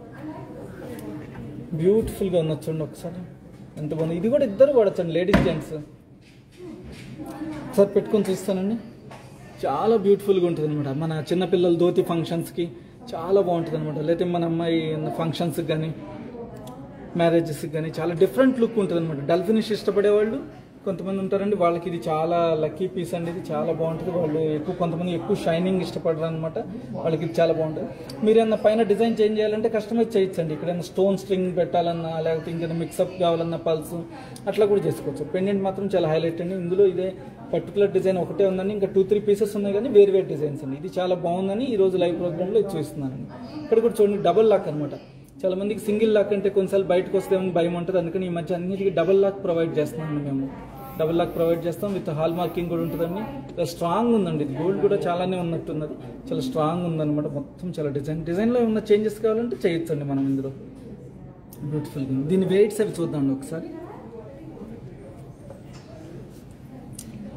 బ్యూటిఫుల్గా ఉంది చూడండి ఒకసారి ఎంత బాగుంది ఇది కూడా ఇద్దరు వాడచ్చండి లేడీస్ జెంట్స్ ఒకసారి పెట్టుకొని చూస్తానండి చాలా బ్యూటిఫుల్గా ఉంటుంది అనమాట మన చిన్నపిల్లల ధోతి ఫంక్షన్స్కి చాలా బాగుంటుంది అనమాట లేకపోతే మన అమ్మాయి ఫంక్షన్స్కి కానీ మ్యారేజెస్కి కానీ చాలా డిఫరెంట్ లుక్ ఉంటుంది అనమాట డల్ ఫినిష్ ఇష్టపడే వాళ్ళు కొంతమంది ఉంటారండి వాళ్ళకి ఇది చాలా లక్కీ పీస్ అండి ఇది చాలా బాగుంటుంది వాళ్ళు ఎక్కువ కొంతమంది ఎక్కువ షైనింగ్ ఇష్టపడరు అనమాట వాళ్ళకి ఇది చాలా బాగుంటుంది మీరు ఏమన్నా పైన డిజైన్ చేంజ్ చేయాలంటే కస్టమైజ్ చేయొచ్చండి ఇక్కడ ఏమైనా స్టోన్ స్ట్రింగ్ పెట్టాలన్నా లేకపోతే ఇంకేదైనా మిక్సప్ కావాలన్నా పల్స్ అట్లా కూడా చేసుకోవచ్చు పెండెంట్ మాత్రం చాలా హైలైట్ అండి ఇందులో ఇదే పర్టికులర్ డిజైన్ ఒకటే ఉందండి ఇంకా టూ త్రీ పీసెస్ ఉన్నాయి కానీ వేరు వేరు డిజైన్స్ అండి ఇది చాలా బాగుందని ఈ రోజు లైవ్ ప్రోగ్రామ్లో ఇది చూస్తున్నానండి ఇక్కడ కూడా చూడండి డబల్ లాక్ అనమాట చాలా మందికి సింగిల్ లాక్ అంటే కొన్నిసార్లు బయటకు వస్తే భయం ఉంటుంది అందుకని ఈ మధ్య అన్నిటికీ డబల్ లాక్ ప్రొవైడ్ చేస్తున్నాం మేము డబల్ లాక్ ప్రొవైడ్ చేస్తాం విత్ హాల్ మార్కింగ్ కూడా ఉంటుందండి చాలా స్ట్రాంగ్ ఉందండి ఇది గోల్డ్ కూడా చాలానే ఉన్నట్టున్నది చాలా స్ట్రాంగ్ ఉందన్నమాట మొత్తం చాలా డిజైన్ డిజైన్లో ఏమన్నా చేంజెస్ కావాలంటే చేయొచ్చండి మనం ఇందులో బ్యూటిఫుల్గా ఉంది దీని వెయిట్స్ అవి చూద్దామండి ఒకసారి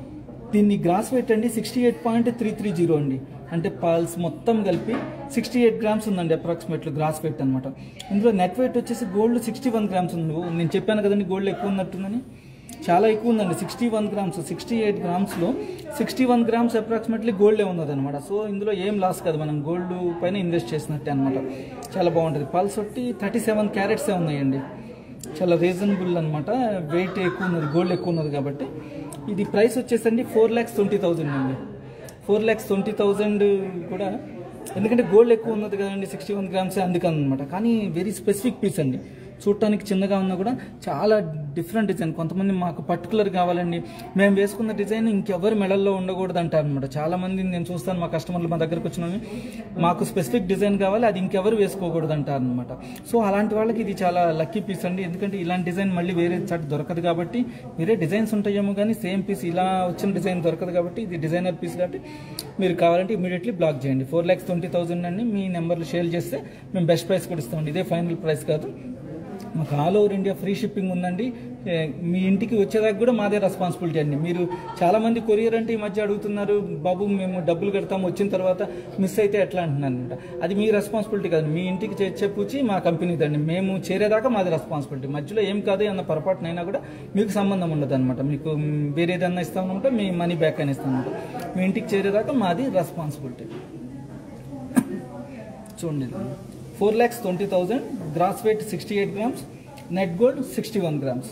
దీన్ని గ్రాస్ వెయిట్ అండి sixty eight point three three zero అండి అంటే పల్స్ మొత్తం కలిపి సిక్స్టీ ఎయిట్ గ్రామ్స్ ఉందండి అప్రాక్సిమేట్లీ గ్రాస్ వెయిట్ అనమాట ఇందులో నెట్ వెయిట్ వచ్చేసి గోల్డ్ సిక్స్టీ వన్ గ్రామ్స్ ఉంది ఓ, నేను చెప్పాను కదండి గోల్డ్ ఎక్కువ ఉన్నట్టుందని చాలా ఎక్కువ ఉందండి sixty one grams sixty eight గ్రామ్స్లో సిక్స్టీ వన్ గ్రామ్స్ అప్రాక్సిమేట్లీ గోల్డే ఉన్నది అనమాట సో ఇందులో ఏం లాస్ కాదు మనం గోల్డ్ పైన ఇన్వెస్ట్ చేసినట్టే అనమాట చాలా బాగుంటుంది పల్స్ ఒట్టి థర్టీ సెవెన్ క్యారెట్సే ఉన్నాయండి చాలా రీజనబుల్ అనమాట వెయిట్ ఎక్కువ ఉన్నది గోల్డ్ ఎక్కువ ఉన్నది కాబట్టి ఇది ప్రైస్ వచ్చేసండి ఫోర్ ల్యాక్స్ ట్వంటీ థౌజండ్ అండి ఫోర్ ల్యాక్స్ ట్వంటీ థౌజండ్ కూడా ఎందుకంటే గోల్డ్ ఎక్కువ ఉన్నది కదండి సిక్స్టీ వన్ గ్రామ్స్ అందుకని అనమాట కానీ వెరీ స్పెసిఫిక్ పీస్ అండి చూడటానికి చిన్నగా ఉన్నా కూడా చాలా డిఫరెంట్ డిజైన్ కొంతమంది మాకు పర్టికులర్ కావాలండి మేము వేసుకున్న డిజైన్ ఇంకెవరి మెడల్లో ఉండకూడదు అంటారు అనమాట చాలా మంది నేను చూస్తాను మా కస్టమర్లు మా దగ్గరకు వచ్చిన మాకు స్పెసిఫిక్ డిజైన్ కావాలి అది ఇంకెవరు వేసుకోకూడదు అంటారు అనమాట సో అలాంటి వాళ్ళకి ఇది చాలా లక్కీ పీస్ అండి ఎందుకంటే ఇలాంటి డిజైన్ మళ్ళీ వేరే చోట దొరకదు కాబట్టి వేరే డిజైన్స్ ఉంటాయేమో కానీ సేమ్ పీస్ ఇలా వచ్చిన డిజైన్ దొరకదు కాబట్టి ఇది డిజైనర్ పీస్ కాబట్టి మీరు కావాలంటే ఇమీడియట్లీ బ్లాక్ చేయండి ఫోర్ ల్యాక్స్ ట్వంటీ థౌసండ్ అండి మీ నెంబర్లు షేర్ చేస్తే మేము బెస్ట్ ప్రైస్ కూడా ఇస్తామండి ఇదే ఫైనల్ ప్రైస్ కాదు మాకు all over India free shipping ఉందండి ఏ, మీ ఇంటికి వచ్చేదాకా కూడా మాదే రెస్పాన్సిబిలిటీ అండి మీరు చాలా మంది కొరియర్ అంటే ఈ మధ్య అడుగుతున్నారు బాబు మేము డబ్బులు కడతాం వచ్చిన తర్వాత మిస్ అయితే ఎట్లా అంటున్నారంట అది మీ రెస్పాన్సిబిలిటీ కాదు మీ ఇంటికి చే- చెప్పుచి మా కంపెనీదండి మేము చేరేదాకా మాది రెస్పాన్సిబిలిటీ మధ్యలో ఏం కాదు అన్న పొరపాటునైనా కూడా మీకు సంబంధం ఉండదు అనమాట మీకు మ్, వేరే ఏదన్నా ఇస్తామన్నమాట మీ మనీ బ్యాక్ అని ఇస్తామన్నమాట మీ ఇంటికి చేరేదాకా మాది రెస్పాన్సిబిలిటీ చూడండి four lakhs twenty thousand gross weight sixty eight grams net gold sixty one grams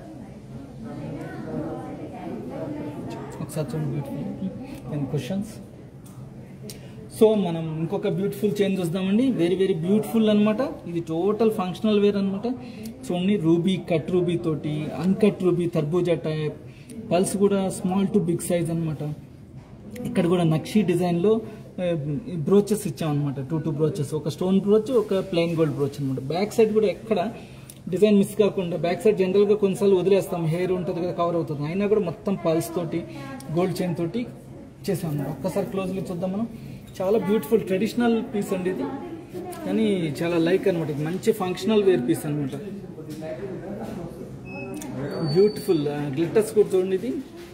ఒకసారి చూడండి బ్యూటిఫుల్ అండ్ క్వశ్చన్స్ సో మనం ఇంకొక బ్యూటిఫుల్ చైన్ చూద్దామండి వెరీ వెరీ బ్యూటిఫుల్ అన్నమాట ఇది టోటల్ ఫంక్షనల్ వేర్ అనమాట చూడండి రూబీ కట్ రూబీ తోటి అన్కట్ రూబీ తర్బూజా టైప్ పల్స్ కూడా స్మాల్ టు బిగ్ సైజ్ అన్నమాట ఇక్కడ కూడా నక్షి డిజైన్లో బ్రోచెస్ ఇచ్చామన్నమాట టూ టూ బ్రోచెస్ ఒక స్టోన్ బ్రోచ్ ఒక ప్లెయిన్ గోల్డ్ బ్రోచ్ అనమాట బ్యాక్ సైడ్ కూడా ఎక్కడ డిజైన్ మిస్ కాకుండా బ్యాక్ సైడ్ జనరల్గా కొన్నిసార్లు వదిలేస్తాం హెయిర్ ఉంటుంది కదా కవర్ అవుతుంది అయినా కూడా మొత్తం పల్స్ తోటి గోల్డ్ చైన్ తోటి చేసాం అన్నమాట ఒక్కసారి క్లోజ్లీ చూద్దాం మనం చాలా బ్యూటిఫుల్ ట్రెడిషనల్ పీస్ అండి ఇది కానీ చాలా లైక్ అనమాట ఇది మంచి ఫంక్షనల్ వేర్ పీస్ అనమాట బ్యూటిఫుల్ గ్లిటర్స్ కూడా చూడండి ఇది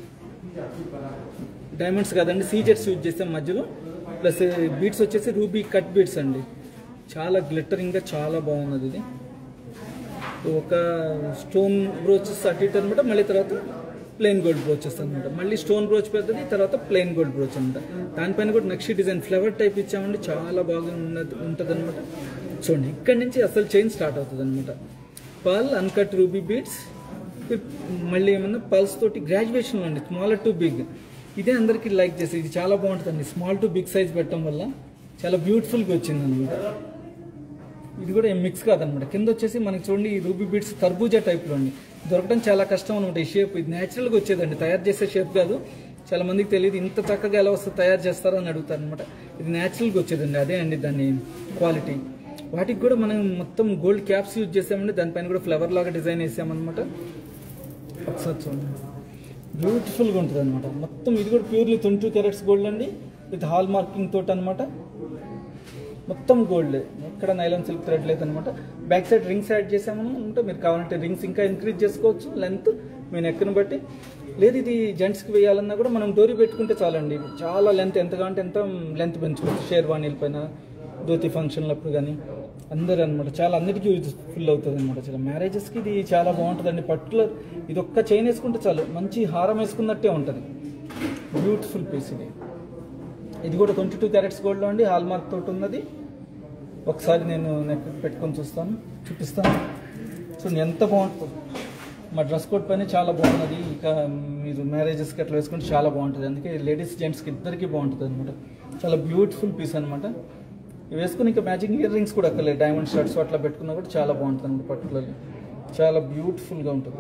డైమండ్స్ కాదండి సీజెట్స్ యూజ్ చేస్తాం మధ్యలో ప్లస్ బీట్స్ వచ్చేసి రూబీ కట్ బీట్స్ అండి చాలా గ్లిట్టరింగ్గా చాలా బాగున్నది ఇది ఒక స్టోన్ బ్రోచెస్ అటు ఇటు అనమాట మళ్ళీ తర్వాత ప్లెయిన్ గోల్డ్ బ్రోచెస్ అనమాట మళ్ళీ స్టోన్ బ్రోచ్ పెద్దది తర్వాత ప్లెయిన్ గోల్డ్ బ్రోచ్ అనమాట దానిపైన కూడా నక్షి డిజైన్ ఫ్లవర్ టైప్ ఇచ్చామండి చాలా బాగా ఉన్నది ఉంటుంది అనమాట చూడండి ఇక్కడ నుంచి అసలు చైన్ స్టార్ట్ అవుతుంది అనమాట పర్ల్ అన్కట్ రూబీ బీట్స్ మళ్ళీ ఏమన్నా పల్స్ తోటి గ్రాడ్యుయేషన్ అండి స్మాల్ టు బిగ్ ఇదే అందరికీ లైక్ చేసేది ఇది చాలా బాగుంటుందండి స్మాల్ టు బిగ్ సైజ్ పెట్టడం వల్ల చాలా బ్యూటిఫుల్గా వచ్చింది అనమాట ఇది కూడా ఏం మిక్స్ కాదనమాట కింద వచ్చేసి మనకి చూడండి ఈ రూబీ బీట్స్ తర్బూజా టైప్లో ఉంది దొరకడం చాలా కష్టం అనమాట ఈ షేప్ ఇది న్యాచురల్గా వచ్చేదండి తయారు చేసే షేప్ కాదు చాలా మందికి తెలియదు ఇంత చక్కగా ఎలా వస్తే తయారు చేస్తారో అని అడుగుతారు అనమాట ఇది న్యాచురల్గా వచ్చేదండి అదే అండి దాని క్వాలిటీ వాటికి కూడా మనం మొత్తం గోల్డ్ క్యాప్స్ యూజ్ చేసామండి దానిపైన కూడా ఫ్లవర్ లాగా డిజైన్ వేసామన్నమాట ఒకసారి చూడండి బ్యూటిఫుల్గా ఉంటుంది అనమాట మొత్తం ఇది కూడా purely twenty two carats gold అండి విత్ హాల్ మార్కింగ్ తోటి అనమాట మొత్తం గోల్డ్ ఎక్కడ నైలాన్ సిల్క్ థ్రెడ్ లేదనమాట బ్యాక్ సైడ్ రింగ్స్ యాడ్ చేసామని అంటే మీరు కావాలంటే రింగ్స్ ఇంకా ఇంక్రీజ్ చేసుకోవచ్చు లెంత్ మీ నెక్ను బట్టి లేదు ఇది జెంట్స్కి వేయాలన్నా కూడా మనం డోరీ పెట్టుకుంటే చాలండి చాలా లెంత్ ఎంతగా అంటే ఎంత లెంత్ పెంచుకోవచ్చు షేర్వాణీల పైన ధోతి ఫంక్షన్లప్పుడు కానీ అందరు అనమాట చాలా అందరికీ యూజ్ఫుల్ అవుతుంది అనమాట చాలా మ్యారేజెస్కి ఇది చాలా బాగుంటుందండి పర్టికులర్ ఇది ఒక్క చైన్ వేసుకుంటే చాలు మంచి హారం వేసుకున్నట్టే ఉంటుంది బ్యూటిఫుల్ పీస్ ఇది ఇది కూడా ట్వంటీ టూ క్యారెట్స్ గోల్డ్లో అండి హాల్ మార్క్ తోటి ఉన్నది ఒకసారి నేను నెక్ పెట్టుకొని చూస్తాను చూపిస్తాను చూడండి ఎంత బాగుంటుంది మా డ్రెస్ కోడ్ పైన చాలా బాగున్నది ఇక మీరు మ్యారేజెస్కి అట్లా వేసుకుంటే చాలా బాగుంటుంది అందుకే లేడీస్ జెంట్స్కి ఇద్దరికి బాగుంటుంది అనమాట చాలా బ్యూటిఫుల్ పీస్ అనమాట ఇవి వేసుకుని ఇంకా మ్యాచింగ్ ఇయర్ రింగ్స్ కూడా అక్కర్లేదు డైమండ్ షర్ట్స్ అట్లా పెట్టుకున్నా కూడా చాలా బాగుంటుంది అనమాట పర్టికులర్లీ చాలా బ్యూటిఫుల్గా ఉంటుంది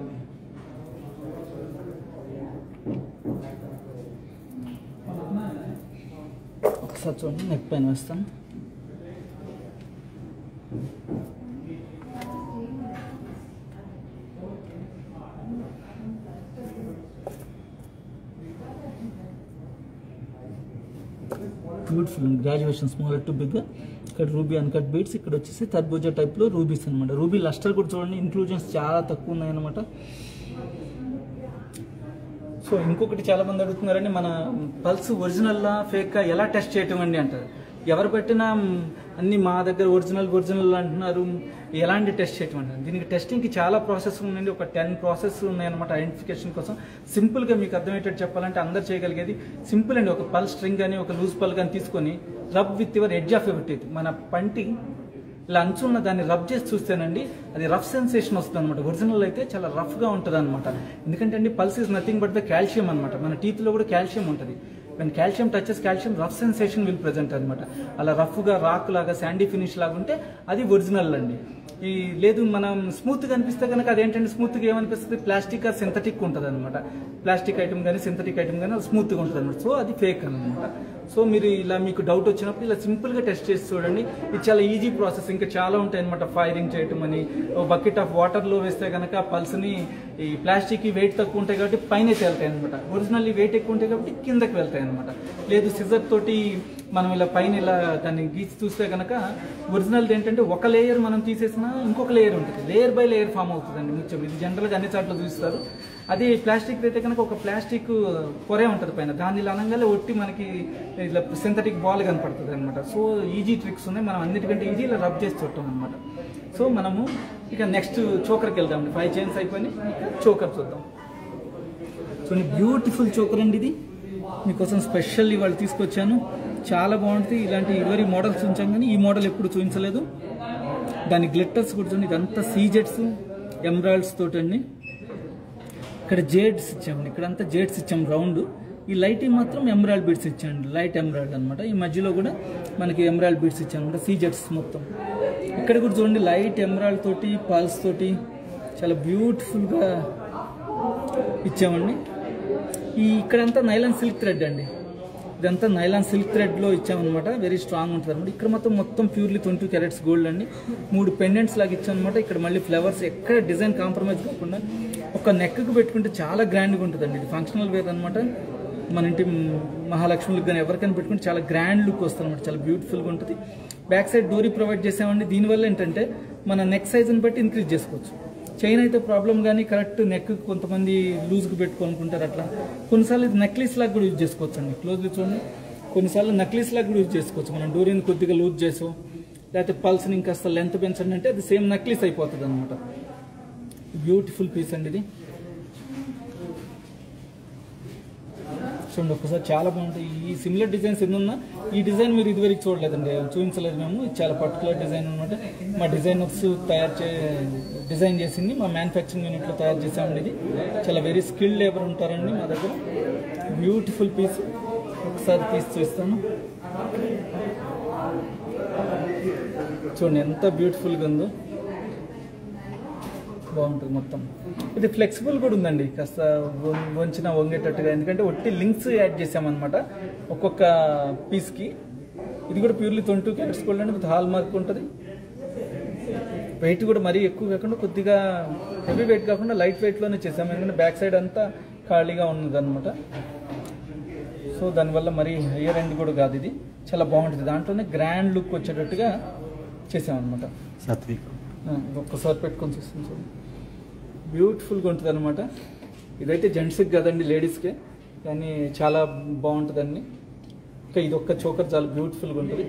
ఒకసారి చూడండి నెక్ పైన వేస్తాను beautiful graduation small to big ఇక్కడ రూబీ అన్కట్ బీట్స్ ఇక్కడ వచ్చేసి తర్బూజా టైప్లో రూబీస్ అనమాట రూబీ లస్టర్ కూడా చూడండి ఇంక్లూజన్స్ చాలా తక్కువ ఉన్నాయన్నమాట సో సో ఇంకొకటి చాలా మంది అడుగుతున్నారండి మన పల్స్ ఒరిజినల్లా ఫేక్ ఎలా టెస్ట్ చేయటం అండి అంటారు ఎవరు పెట్టినా మ్, అన్ని మా దగ్గర ఒరిజినల్ ఒరిజినల్ అంటున్నారు ఎలాంటి టెస్ట్ చేయటం అంటారు దీనికి టెస్టింగ్కి చాలా ప్రాసెస్ ఉందండి ఒక టెన్ ప్రాసెస్ ఉన్నాయన్నమాట ఐడెంటిఫికేషన్ కోసం సింపుల్గా మీకు అర్థమయ్యేటట్టు చెప్పాలంటే అందరు చేయగలిగేది సింపుల్ అండి ఒక పల్ స్ట్రింగ్ కానీ ఒక లూజ్ పల్ కానీ తీసుకొని rub with your edge of your teeth మన పంటి ఇలా అంచున్న దాన్ని రబ్ చేసి చూస్తేనండి అది రఫ్ సెన్సేషన్ వస్తుంది అనమాట ఒరిజినల్ అయితే చాలా రఫ్గా ఉంటుంది అనమాట ఎందుకంటే అండి pearls is nothing but the calcium అనమాట మన టీత్లో కూడా కాల్షియం ఉంటుంది when calcium touches calcium rough sensation will present అనమాట అలా రఫ్గా రాక్ లాగా శాండీ ఫినిష్ లాగా ఉంటే అది ఒరిజినల్ అండి ఈ లేదు మనం స్మూత్గా అనిపిస్తే కనుక అదేంటంటే స్మూత్గా ఏమనిపిస్తుంది ప్లాస్టిక్ ఆర్ సింథటిక్ ఉంటుంది అనమాట ప్లాస్టిక్ ఐటమ్ కానీ సింథటిక్ ఐటమ్ కానీ అది స్మూత్గా ఉంటుంది అనమాట సో అది ఫేక్ అనమాట సో మీరు ఇలా మీకు డౌట్ వచ్చినప్పుడు ఇలా సింపుల్గా టెస్ట్ చేసి చూడండి ఇది చాలా ఈజీ ప్రాసెస్ ఇంకా చాలా ఉంటాయి అనమాట ఫైరింగ్ చేయటం అని బకెట్ ఆఫ్ వాటర్లో వేస్తే కనుక పల్స్ని ఈ ప్లాస్టిక్ వెయిట్ తక్కువ ఉంటాయి కాబట్టి పైన తేలుతాయి అనమాట ఒరిజినల్ వెయిట్ ఎక్కువ ఉంటాయి కాబట్టి కిందకి వెళ్తాయి అనమాట లేదు సిజర్ తోటి మనం ఇలా పైన ఇలా దాన్ని గీసి చూస్తే కనుక ఒరిజినల్ ఏంటంటే ఒక లేయర్ మనం తీసేసినా ఇంకొక లేయర్ ఉంటుంది లేయర్ బై లేయర్ ఫామ్ అవుతుందండి ముత్యం ఇది జనరల్గా అన్ని చోట్ల చూస్తారు అది ప్లాస్టిక్ అయితే కనుక ఒక ప్లాస్టిక్ పొరే ఉంటుంది పైన దాన్ని ఇలా అనగానే ఒట్టి మనకి ఇట్లా సింథటిక్ బాల్ కనపడుతుంది అనమాట సో ఈజీ ట్రిక్స్ ఉన్నాయి మనం అన్నిటికంటే ఈజీ ఇలా రబ్ చేసి చుట్టాం అనమాట సో మనము ఇక నెక్స్ట్ చోకర్కి వెళ్దాం ఫైవ్ చైన్స్ అయిపోయి చోకర్ చూద్దాం చూడండి బ్యూటిఫుల్ చోకర్ అండి ఇది మీకోసం స్పెషల్ ఇవాళ తీసుకొచ్చాను చాలా బాగుంటుంది ఇలాంటి ఇరవై మోడల్స్ ఉంచాం కానీ ఈ మోడల్ ఎప్పుడు చూపించలేదు దాని గ్లిట్టర్స్ కూడా చూడండి ఇదంతా సీజెట్స్ ఎమరాల్డ్స్ తోటండి ఇక్కడ జేడ్స్ ఇచ్చామండి ఇక్కడంతా జేడ్స్ ఇచ్చాం రౌండ్ ఈ లైట్ మాత్రం ఎమరాల్డ్ బీడ్స్ ఇచ్చాండి లైట్ ఎమరాల్డ్ అనమాట ఈ మధ్యలో కూడా మనకి ఎమరాల్డ్ బీడ్స్ ఇచ్చామన్నమాట సీజెట్స్ మొత్తం ఇక్కడ కూడా చూడండి లైట్ ఎమరాల్డ్ తోటి పాల్స్ తోటి చాలా బ్యూటిఫుల్గా ఇచ్చామండి ఈ ఇక్కడంతా నైలాన్ సిల్క్ థ్రెడ్ అండి ఇదంతా నైలాన్ సిల్క్ థ్రెడ్లో ఇచ్చామన్నమాట వెరీ స్ట్రాంగ్ ఉంటుంది అనమాట ఇక్కడ మొత్తం మొత్తం ప్యూర్లీ ట్వంటీ క్యారెట్స్ గోల్డ్ అండి మూడు పెండెంట్స్ లాగా ఇచ్చామన్నమాట ఇక్కడ మళ్ళీ ఫ్లవర్స్ ఎక్కడ డిజైన్ కాంప్రమైజ్ కాకుండా ఒక నెక్కు పెట్టుకుంటే చాలా గ్రాండ్గా ఉంటుందండి ఇది ఫంక్షనల్ వేర్ అనమాట మన ఇంటి మహాలక్ష్మికి కానీ ఎవరికైనా పెట్టుకుంటే చాలా గ్రాండ్ లుక్ వస్తుంది అనమాట చాలా బ్యూటిఫుల్గా ఉంటుంది బ్యాక్ సైడ్ డోరీ ప్రొవైడ్ చేసామండి దీనివల్ల ఏంటంటే మన నెక్ సైజుని బట్టి ఇంక్రీజ్ చేసుకోవచ్చు చైన్ అయితే ప్రాబ్లం కానీ కరెక్ట్ నెక్ కొంతమంది లూజ్కి పెట్టుకోనుకుంటారు అట్లా కొన్నిసార్లు ఇది నెక్లెస్ లాగా కూడా యూజ్ చేసుకోవచ్చు అండి క్లోజ్గా చూడండి కొన్నిసార్లు నెక్లెస్ లాగా కూడా యూజ్ చేసుకోవచ్చు మనం డోరీని కొద్దిగా లూజ్ చేసో లేకపోతే పల్స్ని ఇంకాస్త లెంత్ పెంచండి అంటే అది సేమ్ నెక్లెస్ అయిపోతుంది అనమాట బ్యూటిఫుల్ పీస్ అండి ఇది చూడండి ఒక్కసారి చాలా బాగుంటాయి ఈ సిమిలర్ డిజైన్స్ ఎన్ని ఉన్నా ఈ డిజైన్ మీరు ఇదివరకు చూడలేదండి చూపించలేదు మేము ఇది చాలా పర్టికులర్ డిజైన్ అనమాట మా డిజైనర్స్ తయారు చే డిజైన్ చేసింది మా మ్యానుఫ్యాక్చరింగ్ యూనిట్లో తయారు చేసామండి ఇది చాలా వెరీ స్కిల్డ్ లేబర్ ఉంటారండి మా దగ్గర బ్యూటిఫుల్ పీస్ ఒకసారి తీసి చూస్తాను చూడండి ఎంత బ్యూటిఫుల్గా ఉందో బాగుంటుంది మొత్తం ఇది ఫ్లెక్సిబుల్ కూడా ఉందండి కాస్త వం- వంచిన వంగేటట్టుగా ఎందుకంటే ఒట్టి లింక్స్ యాడ్ చేసామన్నమాట ఒక్కొక్క పీస్కి ఇది కూడా ప్యూర్లీ ట్వంటీ క్యారెట్స్ గోల్డ్ అండి విత్ హాల్ మార్క్ ఉంటుంది వెయిట్ కూడా మరీ ఎక్కువ కాకుండా కొద్దిగా హెవీ వెయిట్ కాకుండా లైట్ వెయిట్లోనే చేసాము ఎందుకంటే బ్యాక్ సైడ్ అంతా ఖాళీగా ఉన్నది అనమాట సో దానివల్ల మరీ హయ్యర్ ఎండ్ కూడా కాదు ఇది చాలా బాగుంటుంది దాంట్లోనే గ్రాండ్ లుక్ వచ్చేటట్టుగా చేసామన్నమాట సాత్విక్ ఆ, ఒక్కసారి పెట్టుకొని చూస్తాను చూడండి బ్యూటిఫుల్గా ఉంటుంది అనమాట ఇదైతే జెంట్స్కి కదండి లేడీస్కే కానీ చాలా బాగుంటుందండి ఇంకా ఇది ఒక్క చోకర్ చాలా బ్యూటిఫుల్గా ఉంటుంది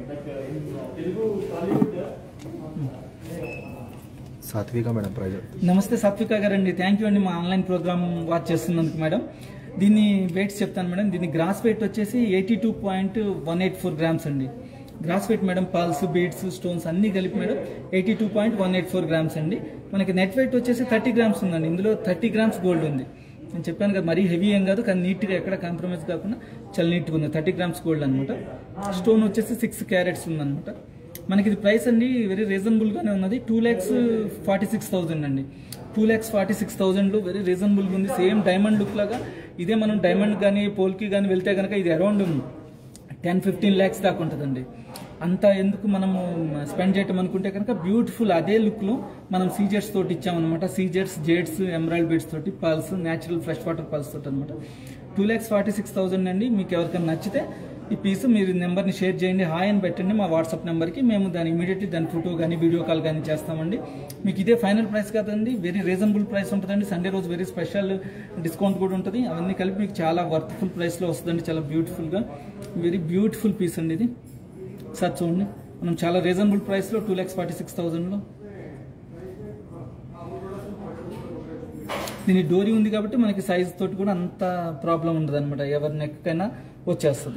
సాత్విక మేడం ప్రైజ్ నమస్తే సాత్విక గారండి థ్యాంక్ యూ అండి మా ఆన్లైన్ ప్రోగ్రామ్ వాచ్ చేస్తున్నందుకు మేడం దీన్ని వెయిట్స్ చెప్తాను మేడం దీని గ్రాస్ వెయిట్ వచ్చేసి eighty two point one eight four grams అండి gross weight madam pearls beads stones అన్నీ కలిపి madam eighty two point one eight four grams అండి మనకి నెట్ వెయిట్ వచ్చేసి థర్టీ గ్రామ్స్ ఉందండి ఇందులో థర్టీ గ్రామ్స్ గోల్డ్ ఉంది నేను చెప్పాను కదా మరీ హెవీ ఏం కాదు కానీ నీట్గా ఎక్కడ కాంప్రమైజ్ కాకుండా చాలా నీట్గా ఉంది థర్టీ గ్రామ్స్ గోల్డ్ అనమాట స్టోన్ వచ్చేసి సిక్స్ క్యారెట్స్ ఉందన్నమాట మనకి ఇది ప్రైస్ అండి వెరీ రీజనబుల్గానే ఉన్నది two lakhs forty six thousand అండి టూ ల్యాక్స్ ఫార్టీ సిక్స్ థౌజండ్లో వెరీ రీజనబుల్గా ఉంది సేమ్ డైమండ్ లుక్ లాగా ఇదే మనం డైమండ్ కానీ పోల్కి కానీ వెళ్తే కనుక ఇది అరౌండ్ టెన్ ఫిఫ్టీన్ ల్యాక్స్ దాకా ఉంటుందండి అంత ఎందుకు మనము స్పెండ్ చేయటం అనుకుంటే కనుక బ్యూటిఫుల్ అదే లుక్లో మనం సీజెట్స్ తోటి ఇచ్చామన్నమాట సీజెట్స్ జేడ్స్ ఎమరాల్డ్ బీడ్స్ తోటి pearls natural fresh water pearls తోటి అనమాట two lakhs forty six thousand అండి మీకు ఎవరికైనా నచ్చితే ఈ పీస్ మీరు నెంబర్ని షేర్ చేయండి హాయ్ అని పెట్టండి మా వాట్సాప్ నెంబర్కి మేము దాని ఇమీడియట్లీ దాని ఫోటో కానీ వీడియో కాల్ కానీ చేస్తామండి మీకు ఇదే ఫైనల్ ప్రైస్ కాదండి వెరీ రీజనబుల్ ప్రైస్ ఉంటుందండి సండే రోజు వెరీ స్పెషల్ డిస్కౌంట్ కూడా ఉంటుంది అవన్నీ కలిపి మీకు చాలా వర్త్ఫుల్ ప్రైస్లో వస్తుందండి చాలా బ్యూటిఫుల్గా వెరీ బ్యూటిఫుల్ పీస్ అండి ఇది సార్ చూడండి మనం చాలా రీజనబుల్ ప్రైస్లో టూ ల్యాక్స్ ఫార్టీ సిక్స్ థౌజండ్లో దీని డోరీ ఉంది కాబట్టి మనకి సైజ్ తోటి కూడా అంత ప్రాబ్లం ఉండదు అనమాట ఎవరి నెక్కైనా వచ్చేస్తుంది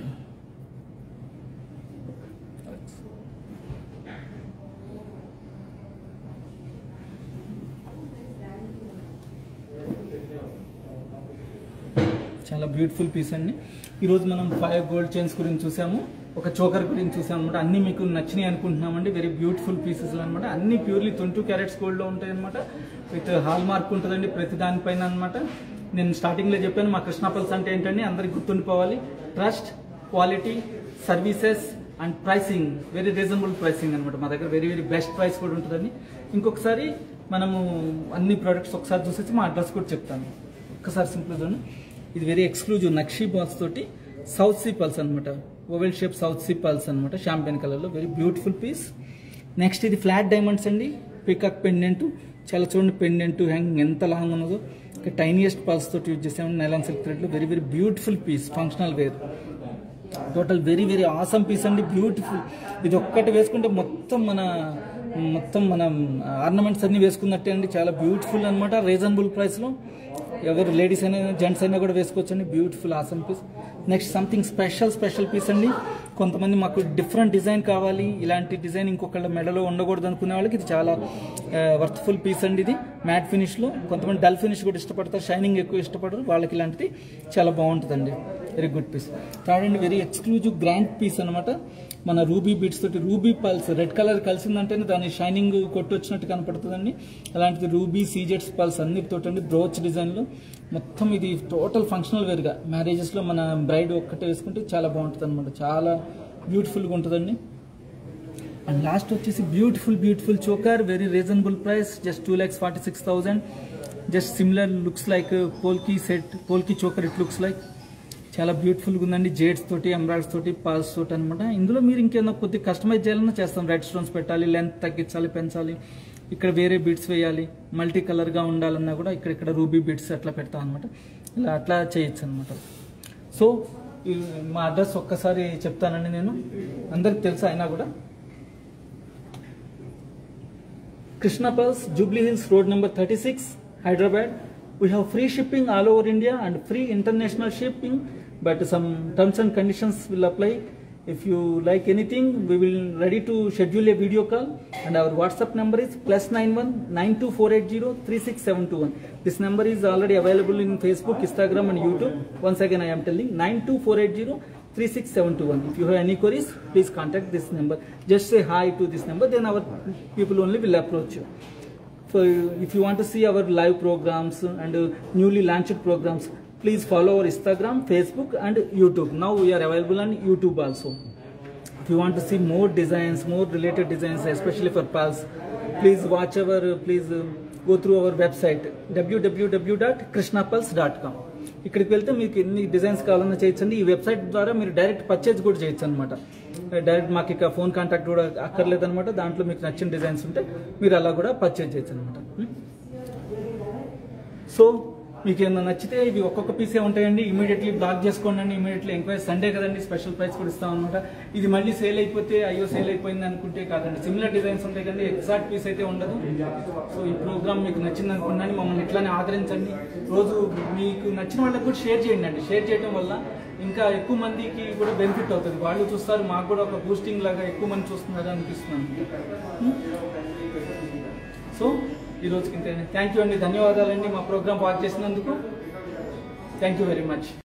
చాలా బ్యూటిఫుల్ పీస్ అండి ఈరోజు మనం ఫైవ్ గోల్డ్ చైన్స్ గురించి చూసాము ఒక చోకర్ గురించి చూసాము అనమాట అన్ని మీకు నచ్చినాయి అనుకుంటున్నామండి వెరీ బ్యూటిఫుల్ పీసెస్ అనమాట అన్ని ప్యూర్లీ ట్వంటీ క్యారెట్స్ గోల్డ్లో ఉంటాయి అనమాట విత్ హాల్ మార్క్ ఉంటుందండి ప్రతి దానిపైన అనమాట నేను స్టార్టింగ్లో చెప్పాను మా కృష్ణా పల్స్ అంటే ఏంటండి అందరికి గుర్తుండిపోవాలి trust quality services and pricing very reasonable pricing అనమాట మా దగ్గర వెరీ వెరీ బెస్ట్ ప్రైస్ కూడా ఉంటుందండి ఇంకొకసారి మనము అన్ని ప్రోడక్ట్స్ ఒకసారి చూసేసి మా అడ్రస్ కూడా చెప్తాను ఒక్కసారి సింపుల్ చూడండి ఇది వెరీ ఎక్స్క్లూజివ్ నక్షీ బాల్స్ తోటి సౌత్ సీ పల్స్ అనమాట oval shape South see pearls అనమాట షాంపెన్ కలర్లో వెరీ బ్యూటిఫుల్ పీస్ నెక్స్ట్ ఇది ఫ్లాట్ డైమండ్స్ అండి పికక్ పెండెంట్ చాలా చూడండి పెండెంట్ హ్యాంగింగ్ ఎంత లాంగ్ ఉన్నదో ఇక టైనియస్ట్ పల్స్ తోటి యూజ్ చేసాము నైలాన్ సిల్క్ థ్రెడ్లో very very beautiful piece functional wear total very very awesome piece అండి బ్యూటిఫుల్ ఇది ఒక్కటి వేసుకుంటే మొత్తం మన మొత్తం మనం ఆర్నమెంట్స్ అన్ని వేసుకున్నట్టే అండి చాలా బ్యూటిఫుల్ అనమాట రీజనబుల్ ప్రైస్లో ఎవరు లేడీస్ అయినా జెంట్స్ అయినా కూడా వేసుకోవచ్చు అండి beautiful awesome piece next something special special piece అండి కొంతమంది మాకు డిఫరెంట్ డిజైన్ కావాలి ఇలాంటి డిజైన్ ఇంకొకళ్ళ మెడలో ఉండకూడదు అనుకునే వాళ్ళకి ఇది చాలా వర్త్ఫుల్ పీస్ అండి ఇది మ్యాట్ ఫినిష్లో కొంతమంది డల్ ఫినిష్ కూడా ఇష్టపడతారు షైనింగ్ ఎక్కువ ఇష్టపడరు వాళ్ళకి ఇలాంటిది చాలా బాగుంటుందండి వెరీ గుడ్ పీస్ థర్డ్ అండి వెరీ ఎక్స్క్లూజివ్ గ్రాండ్ పీస్ అనమాట మన రూబీ బీట్స్ తోటి రూబీ పల్స్ రెడ్ కలర్ కలిసిందంటేనే దాని షైనింగ్ కొట్టు వచ్చినట్టు కనపడుతుందండి అలాంటిది రూబీ సీజెట్స్ పల్స్ అన్నిటితోటి అండి బ్రోచ్ డిజైన్లో మొత్తం ఇది టోటల్ ఫంక్షనల్ వేర్గా మ్యారేజెస్లో మన బ్రైడ్ ఒక్కటే వేసుకుంటే చాలా బాగుంటుంది అనమాట చాలా బ్యూటిఫుల్గా ఉంటుందండి అండ్ లాస్ట్ వచ్చేసి beautiful beautiful choker very reasonable price just two lakhs forty six thousand just similar looks like polki set polki choker it looks like చాలా బ్యూటిఫుల్గా ఉందండి జేడ్స్ తోటి ఎంబ్రాయిడ్స్ తోటి పాల్స్ తోటి అనమాట ఇందులో మీరు ఇంకేమన్నా కొద్దిగా కస్టమైజ్ చేయాలన్నా చేస్తాం రెడ్ స్టోన్స్ పెట్టాలి లెంత్ తగ్గించాలి పెంచాలి ఇక్కడ వేరే బీట్స్ వేయాలి మల్టీ కలర్గా ఉండాలన్నా కూడా ఇక్కడ ఇక్కడ రూబీ బీట్స్ అట్లా పెడతాం అనమాట ఇలా అట్లా చేయొచ్చు అనమాట సో ఈ మా అడ్రస్ ఒక్కసారి చెప్తానండి నేను అందరికి తెలుసు అయినా కూడా Krishna Pulse, Jubilee Hills Road number 36, Hyderabad. We have free shipping all over India and free international shipping, but some terms and conditions will apply. If you like anything, we will ready to schedule a video call and our WhatsApp number is plus 91 92480 36721. This number is already available in Facebook, Instagram and YouTube. Once again I am telling 92480 36721. If you have any queries, please contact this number. Just say hi to this number, then our people only will approach you. So if you want to see our live programs and uh, newly launched programs, please follow our Instagram, Facebook and YouTube. Now we are available on YouTube also. If you want to see more designs, more related designs, especially for pals, please watch our, uh, please uh, go through our website www.krishnapulse.com. ఇక్కడికి వెళ్తే మీకు ఎన్ని డిజైన్స్ కావాలన్నా చేయొచ్చండి ఈ వెబ్సైట్ ద్వారా మీరు డైరెక్ట్ పర్చేజ్ కూడా చేయొచ్చు అనమాట డైరెక్ట్ మాకు ఇక ఫోన్ కాంటాక్ట్ కూడా అక్కర్లేదు అనమాట దాంట్లో మీకు నచ్చిన డిజైన్స్ ఉంటే మీరు అలా కూడా పర్చేజ్ చేయొచ్చు అనమాట సో మీకు ఏమైనా నచ్చితే ఇవి ఒక్కొక్క పీసే ఉంటాయండి ఇమీడియట్లీ బ్లాక్ చేసుకోండి అండి ఇమీడియట్లీ ఎంక్వైరీ సండే కదండి స్పెషల్ ప్రైస్ కూడా ఇస్తాం అనమాట ఇది మళ్ళీ సేల్ అయిపోతే అయ్యో సేల్ అయిపోయింది అనుకుంటే కాదండి సిమిలర్ డిజైన్స్ ఉంటాయి కానీ ఎగ్జాక్ట్ పీస్ అయితే ఉండదు సో ఈ ప్రోగ్రామ్ మీకు నచ్చింది అనుకున్నాను మమ్మల్ని ఇట్లానే ఆదరించండి రోజు మీకు నచ్చిన వాళ్ళకి కూడా షేర్ చేయండి అండి షేర్ చేయడం వల్ల ఇంకా ఎక్కువ మందికి కూడా బెనిఫిట్ అవుతుంది వాళ్ళు చూస్తారు మాకు కూడా ఒక బూస్టింగ్ లాగా ఎక్కువ మంది చూస్తున్నారు అనిపిస్తుంది సో ఈ రోజుకి ఇంతే థ్యాంక్ యూ అండి ధన్యవాదాలండి మా ప్రోగ్రామ్ వాచ్ చేసినందుకు థ్యాంక్ యూ వెరీ మచ్